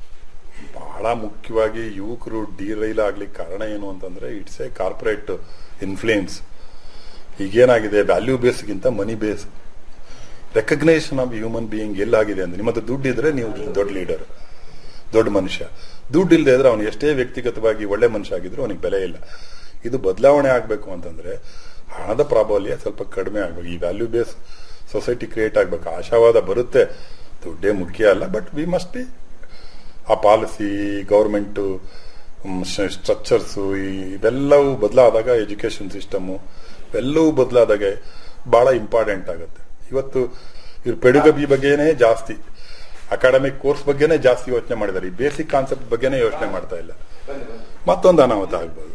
ಬಹಳ ಮುಖ್ಯವಾಗಿ ಯುವಕರು ಡಿರೈಲ್ ಆಗ್ಲಿಕ್ಕೆ ಕಾರಣ ಏನು ಅಂತಂದ್ರೆ ಇಟ್ಸ್ ಎ ಕಾರ್ಪೊರೇಟ್ ಇನ್ಫ್ಲೂಯೆನ್ಸ್ ಈಗೇನಾಗಿದೆ ವ್ಯಾಲ್ಯೂ ಬೇಸ್ಗಿಂತ money base recognition of human being ಎಲ್ಲಾಗಿದೆ ಅಂದ್ರೆ ನಿಮ್ಮ ಹತ್ರ ದುಡ್ಡು ಇದ್ರೆ ನೀವು ದೊಡ್ಡ ಲೀಡರ್ ದೊಡ್ಡ ಮನುಷ್ಯ ದುಡ್ಡು ಇಲ್ಲದೆ ಇದ್ರೆ ಅವನು ಎಷ್ಟೇ ವ್ಯಕ್ತಿಗತವಾಗಿ ಒಳ್ಳೆ ಮನುಷ್ಯ ಆಗಿದ್ರು ಅವನಿಗೆ ಬೆಲೆ ಇಲ್ಲ ಇದು ಬದಲಾವಣೆ ಆಗಬೇಕು ಅಂತಂದ್ರೆ ಹಣದ ಪ್ರಾಬಲ್ಯ ಸ್ವಲ್ಪ ಕಡಿಮೆ ಆಗ್ಬೇಕು ಈ ವ್ಯಾಲ್ಯೂ ಬೇಸ್ ಸೊಸೈಟಿ ಕ್ರಿಯೇಟ್ ಆಗ್ಬೇಕು ಆಶಾವಾದ ಬರುತ್ತೆ ದುಡ್ಡೇ ಮುಖ್ಯ ಅಲ್ಲ but we must be a policy government structures ಇವೆಲ್ಲವೂ ಬದಲಾದಾಗ ಎಜುಕೇಶನ್ ಸಿಸ್ಟಮು ಇವೆಲ್ಲವೂ ಬದಲಾದಾಗ ಬಹಳ ಇಂಪಾರ್ಟೆಂಟ್ ಆಗುತ್ತೆ ಇವತ್ತು ಇವ್ರು ಪೆಡುಗಬಿ ಬಗ್ಗೆನೇ ಜಾಸ್ತಿ ಅಕಾಡೆಮಿಕ್ ಕೋರ್ಸ್ ಬಗ್ಗೆನೇ ಜಾಸ್ತಿ ಯೋಚನೆ ಮಾಡಿದ್ದಾರೆ ಈ ಬೇಸಿಕ್ ಕಾನ್ಸೆಪ್ಟ್ ಬಗ್ಗೆನೇ ಯೋಚನೆ ಮಾಡ್ತಾ ಇಲ್ಲ ಮತ್ತೊಂದು ಅನಾಹುತ ಆಗ್ಬೋದು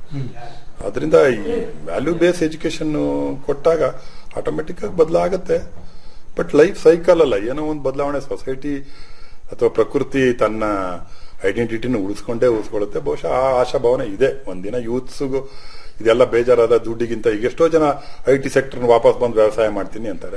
ಅದರಿಂದ ಈ ವ್ಯಾಲ್ಯೂ ಬೇಸ್ ಎಜುಕೇಶನ್ ಕೊಟ್ಟಾಗ ಆಟೋಮೆಟಿಕ್ ಆಗಿ ಬದಲಾಗುತ್ತೆ ಬಟ್ ಲೈಫ್ ಸೈಕಲ್ ಅಲ್ಲ ಏನೋ ಒಂದು ಬದಲಾವಣೆ ಸೊಸೈಟಿ ಅಥವಾ ಪ್ರಕೃತಿ ತನ್ನ ಐಡೆಂಟಿಟಿನ ಉಳಿಸ್ಕೊಂಡೇ ಉಳಿಸ್ಕೊಳ್ಳುತ್ತೆ ಬಹುಶಃ ಆ ಆಶಾಭಾವನೆ ಇದೆ ಒಂದಿನ ಯೂತ್ಸ್ಗೂ ಇದೆಲ್ಲ ಬೇಜಾರಾದ ದುಡ್ಡಿಗಿಂತ ಈಗ ಎಷ್ಟೋ ಜನ ಐ ಟಿ ಸೆಕ್ಟರ್ ವಾಪಸ್ ಬಂದು ವ್ಯವಸಾಯ ಮಾಡ್ತೀನಿ ಅಂತಾರೆ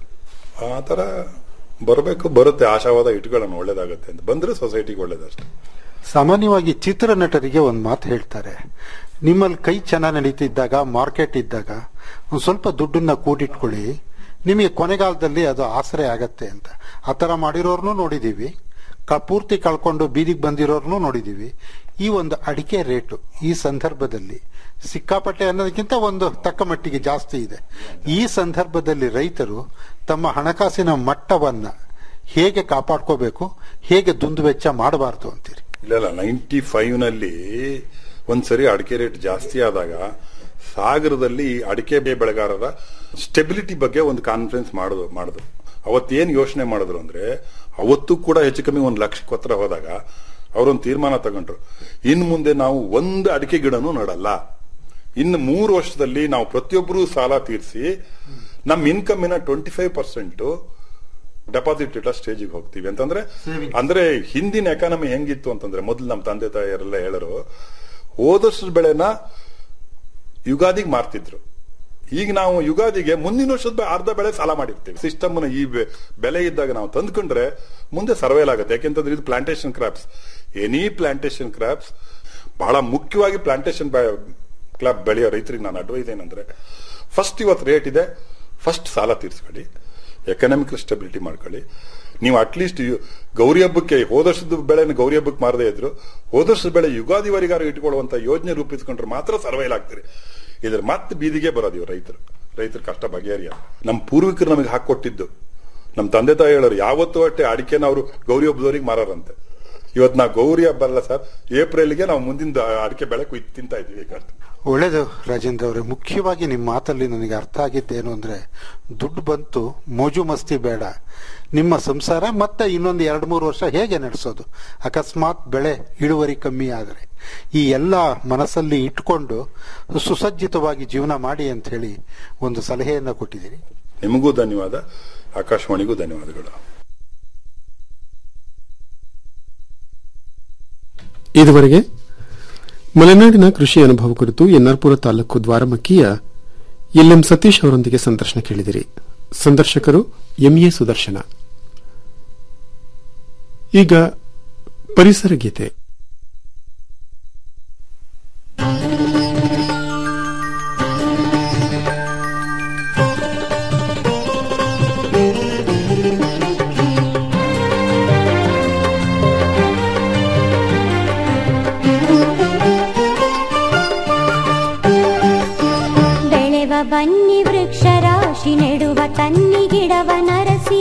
ಆ ತರ ಬರಬೇಕು ಬರುತ್ತೆ ಆಶಾವಾದ ಇಟ್ಕೊಳ್ಳೋಣ ಒಳ್ಳೇದಾಗುತ್ತೆ ಅಂತ ಬಂದ್ರೆ ಸೊಸೈಟಿಗೆ ಒಳ್ಳೇದಷ್ಟೇ ಸಾಮಾನ್ಯವಾಗಿ ಚಿತ್ರನಟರಿಗೆ ಒಂದು ಮಾತು ಹೇಳ್ತಾರೆ ನಿಮ್ಮಲ್ಲಿ ಕೈ ಚೆನ್ನಾಗಿ ನಡೀತಿದ್ದಾಗ ಮಾರ್ಕೆಟ್ ಇದ್ದಾಗ ಒಂದು ಸ್ವಲ್ಪ ದುಡ್ಡನ್ನ ಕೂಡಿಟ್ಕೊಳ್ಳಿ ನಿಮಗೆ ಕೊನೆಗಾಲದಲ್ಲಿ ಅದು ಆಸರೆ ಆಗತ್ತೆ ಅಂತ ಆ ಥರ ಮಾಡಿರೋರ್ನು ನೋಡಿದೀವಿ ಕ- ಪೂರ್ತಿ ಕಳ್ಕೊಂಡು ಬೀದಿಗೆ ಬಂದಿರೋರ್ನು ನೋಡಿದೀವಿ ಈ ಒಂದು ಅಡಿಕೆ ರೇಟು ಈ ಸಂದರ್ಭದಲ್ಲಿ ಸಿಕ್ಕಾಪಟ್ಟೆ ಅನ್ನೋದಕ್ಕಿಂತ ಒಂದು ತಕ್ಕ ಮಟ್ಟಿಗೆ ಜಾಸ್ತಿ ಇದೆ ಈ ಸಂದರ್ಭದಲ್ಲಿ ರೈತರು ತಮ್ಮ ಹಣಕಾಸಿನ ಮಟ್ಟವನ್ನ ಹೇಗೆ ಕಾಪಾಡ್ಕೋಬೇಕು ಹೇಗೆ ದುಂದುವೆಚ್ಚ ಮಾಡಬಾರ್ದು ಅಂತೀರಿ ಇಲ್ಲ ಇಲ್ಲ ನೈಂಟಿ ಫೈವ್ ನಲ್ಲಿ ಒಂದ್ಸರಿ ಅಡಿಕೆ ರೇಟ್ ಜಾಸ್ತಿ ಆದಾಗ ಸಾಗರದಲ್ಲಿ ಅಡಿಕೆ ಬೆ- ಬೆಳೆಗಾರರ ಸ್ಟೆಬಿಲಿಟಿ ಬಗ್ಗೆ ಒಂದು ಕಾನ್ಫರೆನ್ಸ್ ಮಾಡುದು ಮಾಡಿದ್ರು ಅವತ್ತೇನ್ ಯೋಚನೆ ಮಾಡಿದ್ರು ಅಂದ್ರೆ ಅವತ್ತು ಕೂಡ ಹೆಚ್ಚು ಕಮ್ಮಿ ಒಂದು ಲಕ್ಷಕ್ಕೆ ಹತ್ರ ಹೋದಾಗ ಅವರೊಂದು ತೀರ್ಮಾನ ತಗೊಂಡ್ರು ಇನ್ ಮುಂದೆ ನಾವು ಒಂದು ಅಡಿಕೆ ಗಿಡನೂ ನಡಲ್ಲ ಇನ್ನು ಮೂರು ವರ್ಷದಲ್ಲಿ ನಾವು ಪ್ರತಿಯೊಬ್ಬರು ಸಾಲ ತೀರಿಸಿ ನಮ್ಮ ಇನ್ಕಮಿನ ಟ್ವೆಂಟಿ ಫೈವ್ ಪರ್ಸೆಂಟ್ ಡೆಪಾಸಿಟ್ ಇಟ್ಟ ಸ್ಟೇಜಿಗೆ ಹೋಗ್ತೀವಿ ಅಂತಂದ್ರೆ ಅಂದ್ರೆ ಹಿಂದಿನ ಎಕಾನಮಿ ಹೆಂಗಿತ್ತು ಅಂತಂದ್ರೆ ಮೊದಲು ನಮ್ಮ ತಂದೆ ತಾಯಿಯರೆಲ್ಲ ಹೇಳರು ಹೋದಷ್ಟು ಬೆಳೆನ ಯುಗಾದಿಗೆ ಮಾರ್ತಿದ್ರು ಈಗ ನಾವು ಯುಗಾದಿಗೆ ಮುಂದಿನ ವರ್ಷದ ಬೆ- ಅರ್ಧ ಬೆಳೆ ಸಾಲ ಮಾಡಿರ್ತೀವಿ ಸಿಸ್ಟಮ್ ಈ ಬೆ- ಬೆಲೆ ಇದ್ದಾಗ ನಾವು ತಂದ್ಕೊಂಡ್ರೆ ಮುಂದೆ ಸರ್ವೇಲ್ ಆಗುತ್ತೆ ಯಾಕೆಂತಂದ್ರೆ ಇದು plantation crops any plantation crops ಬಹಳ ಮುಖ್ಯವಾಗಿ ಪ್ಲಾಂಟೇಶನ್ ಕ್ಲಾಪ್ ಬೆಳೆಯೋ ರೈತರಿಗೆ ನಾನು ಅಡ್ವೈಸ್ ಏನಂದ್ರೆ ಫಸ್ಟ್ ಇವತ್ತು ರೇಟ್ ಇದೆ ಫಸ್ಟ್ ಸಾಲ ತೀರ್ಸ್ಕೊಳ್ಳಿ ಎಕನಾಮಿಕಲ್ ಸ್ಟೆಬಿಲಿಟಿ ಮಾಡ್ಕೊಳ್ಳಿ ನೀವು ಅಟ್ಲೀಸ್ಟ್ ಗೌರಿ ಹಬ್ಬಕ್ಕೆ ಹೋದರ್ಷದ ಬೆಳೆನ ಗೌರಿ ಹಬ್ಬಕ್ಕೆ ಮಾರದೇ ಇದ್ರು ಹೋದರ್ಷದ ಬೆಳೆ ಯುಗಾದಿವರೆಗಾರು ಇಟ್ಕೊಳ್ಳುವಂತ ಯೋಜನೆ ರೂಪಿಸ್ಕೊಂಡ್ರೆ ಮಾತ್ರ ಸರ್ವೈಲ್ ಆಗ್ತೀರಿ ಇದ್ರ ಮತ್ತೆ ಬೀದಿಗೆ ಬರೋದು ಇವ್ರು ರೈತರು ರೈತರ ಕಷ್ಟ ಬಗೆಹರಿಯ ನಮ್ಮ ಪೂರ್ವಿಕರು ನಮಗೆ ಹಾಕೊಟ್ಟಿದ್ದು ನಮ್ಮ ತಂದೆ ತಾಯಿ ಹೇಳೋರು ಯಾವತ್ತೂ ಅಷ್ಟೇ ಅಡಿಕೆನ ಅವರು ಗೌರಿ ಹಬ್ಬದವರಿಗೆ ಮಾರಾರಂತೆ ಇವತ್ತು ನಾವು ಗೌರಿ ಹಬ್ಬ ಅಲ್ಲ ಸರ್ ಏಪ್ರಿಲ್ಗೆ ನಾವು ಮುಂದಿನ ಅಡಿಕೆ ಬೆಳೆ ಕುಯ್ದು ತಿಂತಾ ಇದೀವಿ ಈಗ ಒಳ್ಳೇದು ರಾಜೇಂದ್ರ ಅವರೇ ಮುಖ್ಯವಾಗಿ ನಿಮ್ಮ ಮಾತಲ್ಲಿ ನನಗೆ ಅರ್ಥ ಆಗಿದ್ದೇನು ಅಂದ್ರೆ ದುಡ್ಡು ಬಂತು ಮೋಜು ಮಸ್ತಿ ಬೇಡ ನಿಮ್ಮ ಸಂಸಾರ ಮತ್ತೆ ಇನ್ನೊಂದು ಎರಡು ಮೂರು ವರ್ಷ ಹೇಗೆ ನಡೆಸೋದು ಅಕಸ್ಮಾತ್ ಬೆಳೆ ಇಳುವರಿ ಕಮ್ಮಿ ಆದರೆ ಈ ಎಲ್ಲ ಮನಸ್ಸಲ್ಲಿ ಇಟ್ಕೊಂಡು ಸುಸಜ್ಜಿತವಾಗಿ ಜೀವನ ಮಾಡಿ ಅಂತ ಹೇಳಿ ಒಂದು ಸಲಹೆಯನ್ನ ಕೊಟ್ಟಿದ್ದೀರಿ ನಿಮಗೂ ಧನ್ಯವಾದ ಆಕಾಶವಾಣಿಗೂ ಧನ್ಯವಾದಗಳು ಇದುವರೆಗೆ ಮಲೆನಾಡಿನ ಕೃಷಿ ಅನುಭವ ಕುರಿತು ಎನ್ಆರ್ಪುರ ತಾಲೂಕು ದ್ವಾರಮಕ್ಕಿಯ ಎಲ್ಎಂ ಸತೀಶ್ ಅವರೊಂದಿಗೆ ಸಂದರ್ಶನ ಕೇಳಿದಿರಿ ಸಂದರ್ಶಕರು ಎಂಎ ಸುದರ್ಶನ ಈಗ ಪರಿಸರ ಗೀತೆ ಬೆಳೆವ ಬನ್ನಿ ವೃಕ್ಷ ರಾಶಿ ನೆಡುವ ತನ್ನಿ ಗಿಡವ ನರಸಿ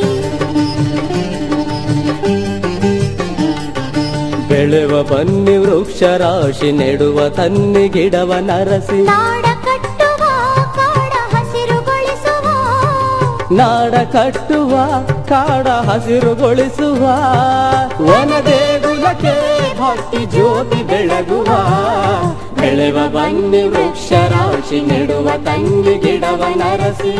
ಬೆಳೆವ ಬನ್ನಿ ವೃಕ್ಷ ರಾಶಿ ನೆಡುವ ತನ್ನಿ ಗಿಡವ ನರಸಿ ನಾಡ ಕಟ್ಟುವ ಕಾಡ ಹಸಿರುಗೊಳಿಸುವ ನಾಡ ಕಟ್ಟುವ ಕಾಡ ಹಸಿರುಗೊಳಿಸುವ ವನ ದೇಗುಲಕ್ಕೆ ಭಕ್ತಿ ಜ್ಯೋತಿ ಬೆಳಗುವ ಬೆಳೆವ ಬನ್ನಿ ವೃಕ್ಷ ರಾಶಿ ನೆಡುವ ತನ್ನಿ ಗಿಡವ ನರಸಿ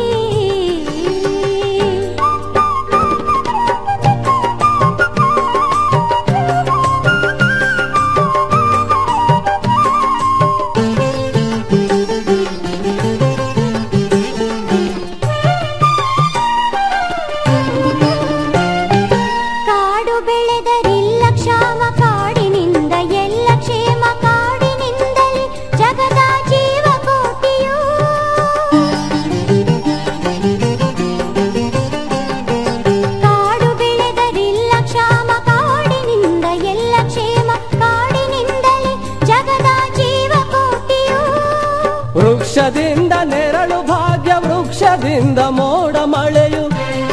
ಕಾಡು ಬೆಳೆದರಿಲ್ಲ ಕ್ಷಾಮ ಕಾಡಿನಿಂದ ಎಲ್ಲ ಕ್ಷೇಮ ಕಾಡಿನಿಂದಲೇ ಜಗದ ಜೀವ ಕೋಟಿಯು ಕಾಡು ಬೆಳೆದರಿಲ್ಲ ಕ್ಷಾಮ ಕಾಡಿನಿಂದ ಎಲ್ಲ ಕ್ಷೇಮ ಕಾಡಿನಿಂದಲೇ ಜಗದ ಜೀವ ಕೋಟಿಯು ವೃಕ್ಷದಿಂದ ನೆರಳು ಭಾಗ್ಯ ವೃಕ್ಷದಿಂದ ಮೋಡ ಮಳೆಯು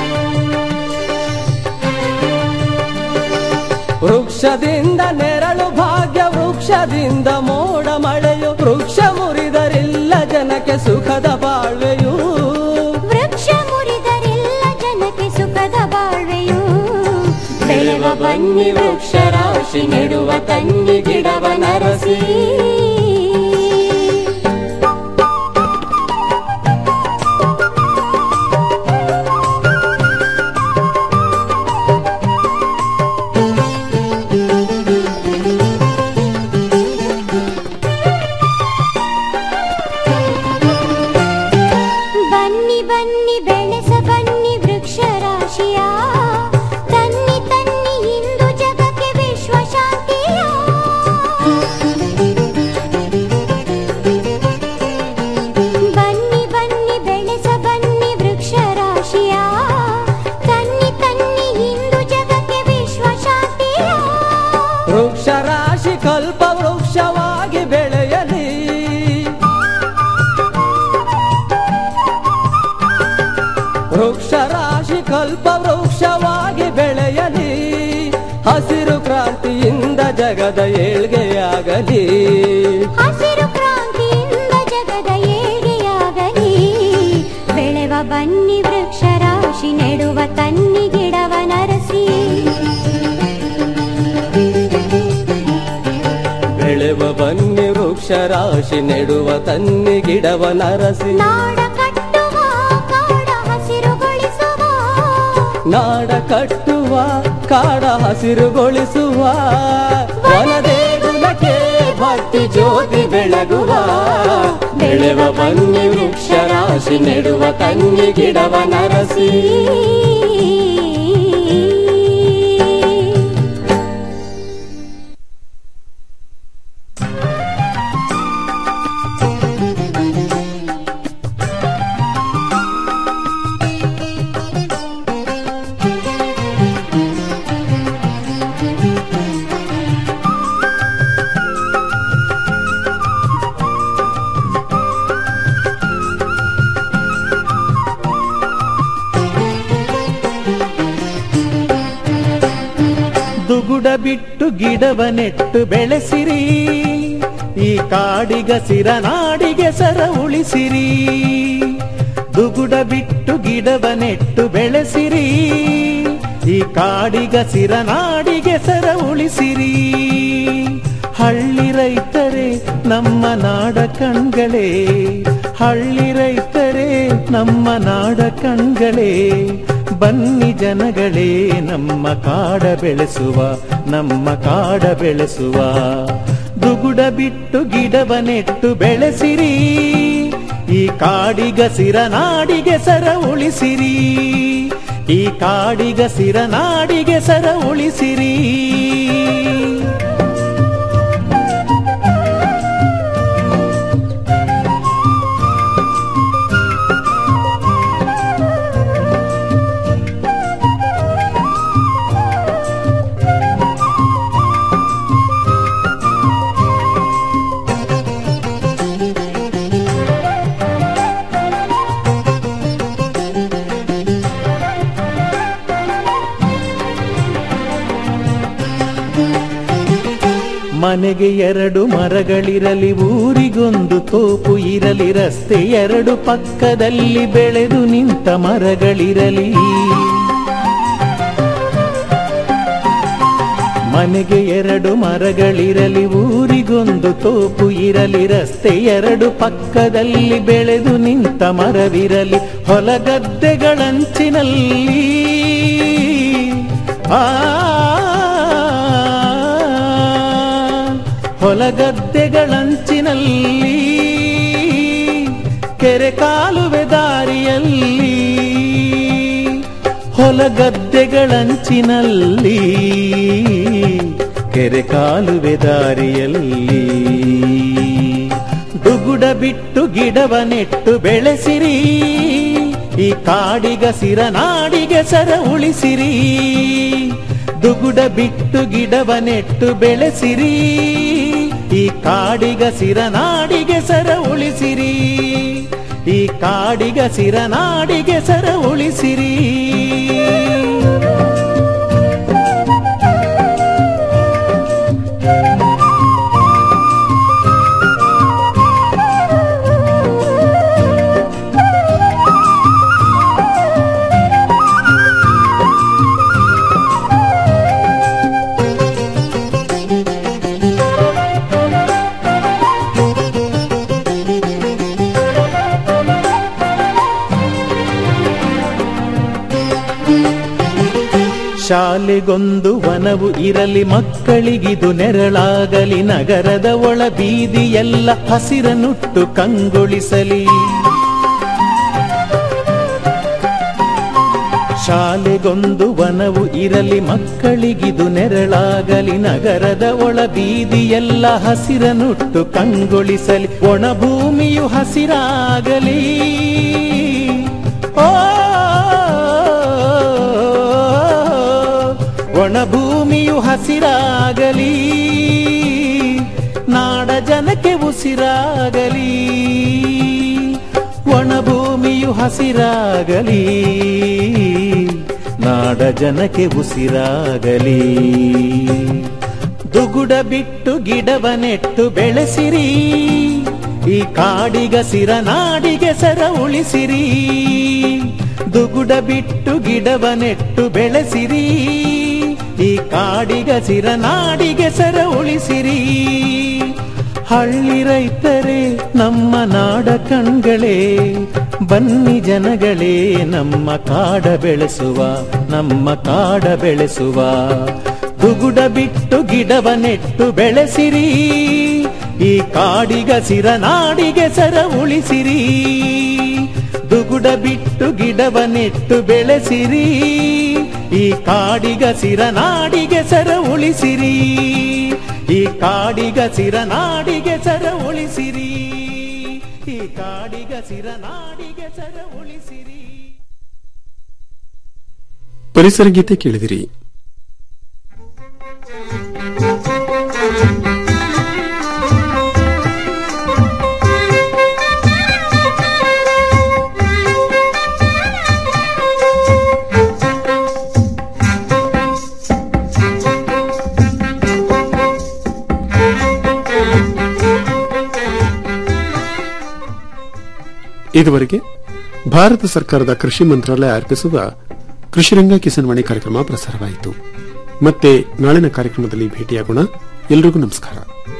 ವೃಕ್ಷದಿಂದ ನೆರಳು ಭಾಗ್ಯ ವೃಕ್ಷದಿಂದ ಮೋಡ ಮಳೆಯು ವೃಕ್ಷ ಮುರಿದರಿಲ್ಲ ಜನಕ್ಕೆ ಸುಖದ ಬಾಳ್ವೆಯು ವೃಕ್ಷ ಮುರಿದರಿಲ್ಲ ಜನಕ್ಕೆ ಸುಖದ ಬಾಳ್ವೆಯು ಬೆಳೆವ ಬನ್ನಿ ವೃಕ್ಷ ರಾಶಿ ನೆಡುವ ತನ್ನಿ ಗಿಡವ ನರಸಿ ಬನ್ನಿ ಬನ್ನಿ ಬೆಳೆಸ ಬನ್ನಿ ವೃಕ್ಷ ರಾಶಿಯ ತನ್ನಿ ತನ್ನಿ ಇಂದು ಜಗಕ್ಕೆ ವಿಶ್ವ ಶಾಂತಿಯ ಬನ್ನಿ ಬನ್ನಿ ಬೆಳೆಸ ಬನ್ನಿ ವೃಕ್ಷ ರಾಶಿಯ ತನ್ನಿ ತನ್ನಿ ಇಂದು ಜಗಕ್ಕೆ ವಿಶ್ವ ಶಾಂತಿಯ ವೃಕ್ಷ ರಾಶಿ ಕಲ್ಪ ವೃಕ್ಷವಾಗಿ ಬೆಳೆಯಲಿ ವೃಕ್ಷ ರಾಶಿ ಕಲ್ಪ ವೃಕ್ಷವಾಗಿ ಬೆಳೆಯಲಿ ಹಸಿರು ಕ್ರಾಂತಿಯಿಂದ ಜಗದ ಏಳ್ಗೆಯಾಗಲಿ ಹಸಿರು ಕ್ರಾಂತಿಯಿಂದ ಜಗದ ಏಳಿಗೆಯಾಗಲಿ ಬೆಳೆವ ಬನ್ನಿ ವೃಕ್ಷ ರಾಶಿ ನೆಡುವ ತನ್ನಿ ಗಿಡವ ನರಸಿ ಬೆಳೆವ ಬನ್ನಿ ವೃಕ್ಷ ರಾಶಿ ನೆಡುವ ತನ್ನಿ ಗಿಡವ ನರಸಿ ನಾಡ ಕಟ್ಟುವ ಕಾಡ ಹಸಿರುಗೊಳಿಸುವ ನಾಡ ಕಟ್ಟುವ ಕಾಡ ಹಸಿರುಗೊಳಿಸುವ ವನದೇಗುಲಕ್ಕೆ ಭಕ್ತಿ ಜ್ಯೋತಿ ಬೆಳಗುವ ಬೆಳೆವ ಬನ್ನಿ ವೃಕ್ಷ ರಾಶಿ ನೆಡುವ ಕನ್ನಿ ಗಿಡವ ನರಸಿ ದುಗುಡ ಬಿಟ್ಟು ಗಿಡವ ನೆಟ್ಟು ಬೆಳೆಸಿರಿ ಈ ಕಾಡಿಗಸಿರ ನಾಡಿಗೆ ಸರ ಉಳಿಸಿರಿ ದುಗುಡ ಬಿಟ್ಟು ಗಿಡವ ನೆಟ್ಟು ಬೆಳೆಸಿರಿ ಈ ಕಾಡಿಗಸಿರ ನಾಡಿಗೆ ಸರ ಉಳಿಸಿರಿ ಹಳ್ಳಿ ರೈತರೇ ನಮ್ಮ ನಾಡ ಕಣ್ಗಳೇ ಹಳ್ಳಿ ರೈತರೇ ನಮ್ಮ ನಾಡ ಕಣ್ಗಳೇ ಬನ್ನಿ ಜನಗಳೇ ನಮ್ಮ ಕಾಡ ಬೆಳೆಸುವ ನಮ್ಮ ಕಾಡ ಬೆಳೆಸುವ ದುಗುಡ ಬಿಟ್ಟು ಗಿಡವ ನೆಟ್ಟು ಬೆಳೆಸಿರಿ ಈ ಕಾಡಿಗಸಿರ ನಾಡಿಗೆ ಸರ ಉಳಿಸಿರಿ ಈ ಕಾಡಿಗಸಿರ ನಾಡಿಗೆ ಸರ ಉಳಿಸಿರಿ ಮನೆಗೆ ಎರಡು ಮರಗಳಿರಲಿ ಊರಿಗೊಂದು ತೋಪು ಇರಲಿ ರಸ್ತೆ ಎರಡು ಪಕ್ಕದಲ್ಲಿ ಬೆಳೆದು ನಿಂತ ಮರಗಳಿರಲಿ ಮನೆಗೆ ಎರಡು ಮರಗಳಿರಲಿ ಊರಿಗೊಂದು ತೋಪು ಇರಲಿ ರಸ್ತೆ ಎರಡು ಪಕ್ಕದಲ್ಲಿ ಬೆಳೆದು ನಿಂತ ಮರವಿರಲಿ ಹೊಲಗದ್ದೆಗಳಂಚಿನಲ್ಲಿ ಆ ಹೊಲಗದ್ದೆಗಳಂಚಿನಲ್ಲಿ ಕೆರೆ ಕಾಲುವೆ ದಾರಿಯಲ್ಲಿ ಹೊಲಗದ್ದೆಗಳಂಚಿನಲ್ಲಿ ಕೆರೆ ಕಾಲುವೆ ದಾರಿಯಲ್ಲಿ ದುಗುಡ ಬಿಟ್ಟು ಗಿಡವ ನೆಟ್ಟು ಬೆಳೆಸಿರಿ ಈ ಕಾಡಿಗಸಿರ ನಾಡಿಗೆ ಸರ ಉಳಿಸಿರಿ ದುಗುಡ ಬಿಟ್ಟು ಗಿಡವ ನೆಟ್ಟು ಬೆಳೆಸಿರಿ ಈ ಕಾಡಿಗಸಿರ ನಾಡಿಗೆ ಸರ ಉಳಿಸಿರಿ ಈ ಕಾಡಿಗಸಿರ ನಾಡಿಗೆ ಸರ ಉಳಿಸಿರಿ ಶಾಲೆಗೊಂದು ವನವು ಇರಲಿ ಮಕ್ಕಳಿಗಿದು ನೆರಳಾಗಲಿ ನಗರದ ಒಳ ಬೀದಿಯೆಲ್ಲ ಹಸಿರನುಟ್ಟು ಕಂಗೊಳಿಸಲಿ ಶಾಲೆಗೊಂದು ವನವು ಇರಲಿ ಮಕ್ಕಳಿಗಿದು ನೆರಳಾಗಲಿ ನಗರದ ಒಳ ಬೀದಿಯೆಲ್ಲ ಹಸಿರನುಟ್ಟು ಕಂಗೊಳಿಸಲಿ ಒಣ ಭೂಮಿಯು ಹಸಿರಾಗಲಿ ಓ ಒಣ ಭೂಮಿಯು ಹಸಿರಾಗಲಿ ನಾಡ ಜನಕ್ಕೆ ಉಸಿರಾಗಲಿ ಒಣ ಭೂಮಿಯು ಹಸಿರಾಗಲಿ ನಾಡ ಜನಕ್ಕೆ ಉಸಿರಾಗಲಿ ದುಗುಡ ಬಿಟ್ಟು ಗಿಡವ ನೆಟ್ಟು ಬೆಳೆಸಿರಿ ಈ ಕಾಡಿಗಸಿರ ನಾಡಿಗೆ ಸರ ಉಳಿಸಿರಿ ದುಗುಡ ಬಿಟ್ಟು ಗಿಡವ ನೆಟ್ಟು ಬೆಳೆಸಿರಿ ಈ ಕಾಡಿಗಸಿರ ನಾಡಿಗೆ ಸರ ಉಳಿಸಿರಿ ಹಳ್ಳಿ ರೈತರೇ ನಮ್ಮ ನಾಡ ಕಣ್ಗಳೇ ಬನ್ನಿ ಜನಗಳೇ ನಮ್ಮ ಕಾಡ ಬೆಳೆಸುವ ನಮ್ಮ ಕಾಡ ಬೆಳೆಸುವ ದುಗುಡ ಬಿಟ್ಟು ಗಿಡವ ನೆಟ್ಟು ಬೆಳೆಸಿರಿ ಈ ಕಾಡಿಗಸಿರ ನಾಡಿಗೆ ಸರ ಉಳಿಸಿರಿ ದುಗುಡ ಬಿಟ್ಟು ಗಿಡವ ನೆಟ್ಟು ಬೆಳೆಸಿರಿ ಈ ಕಾಡಿಗಸಿರ ನಾಡಿಗೆ ಸರ ಉಳಿಸಿರಿ ಈ ಕಾಡಿಗಸಿರ ನಾಡಿಗೆ ಸರ ಉಳಿಸಿರಿ ಈ ಕಾಡಿಗಸಿರ ನಾಡಿಗೆ ಸರ ಉಳಿಸಿರಿ ಪರಿಸರ ಗೀತೆ ಕೇಳಿದಿರಿ ಇದುವರೆಗೆ ಭಾರತ ಸರ್ಕಾರದ ಕೃಷಿ ಮಂತ್ರಾಲಯ ಅರ್ಪಿಸುವ ಕೃಷಿರಂಗ ಕಿಸಾನ್ವಾಣಿ ಕಾರ್ಯಕ್ರಮ ಪ್ರಸಾರವಾಯಿತು ಮತ್ತೆ ನಾಳಿನ ಕಾರ್ಯಕ್ರಮದಲ್ಲಿ ಭೇಟಿಯಾಗೋಣ ಎಲ್ರಿಗೂ ನಮಸ್ಕಾರ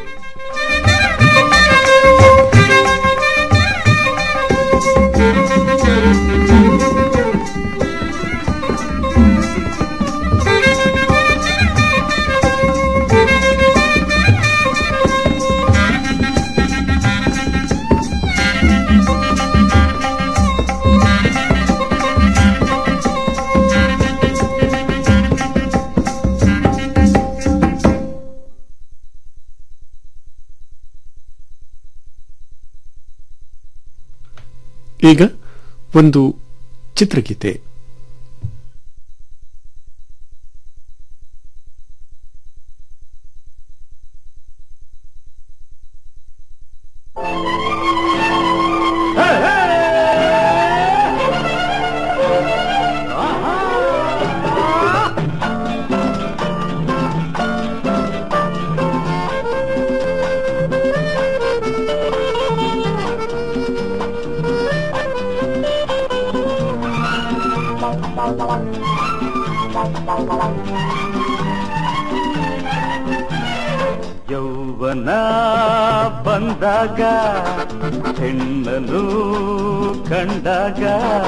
ಈಗ ಒಂದು ಚಿತ್ರಗೀತೆ ಯೌವನ ಬಂದಾಗ ಹೆಣ್ಣನು ಕಂಡಾಗ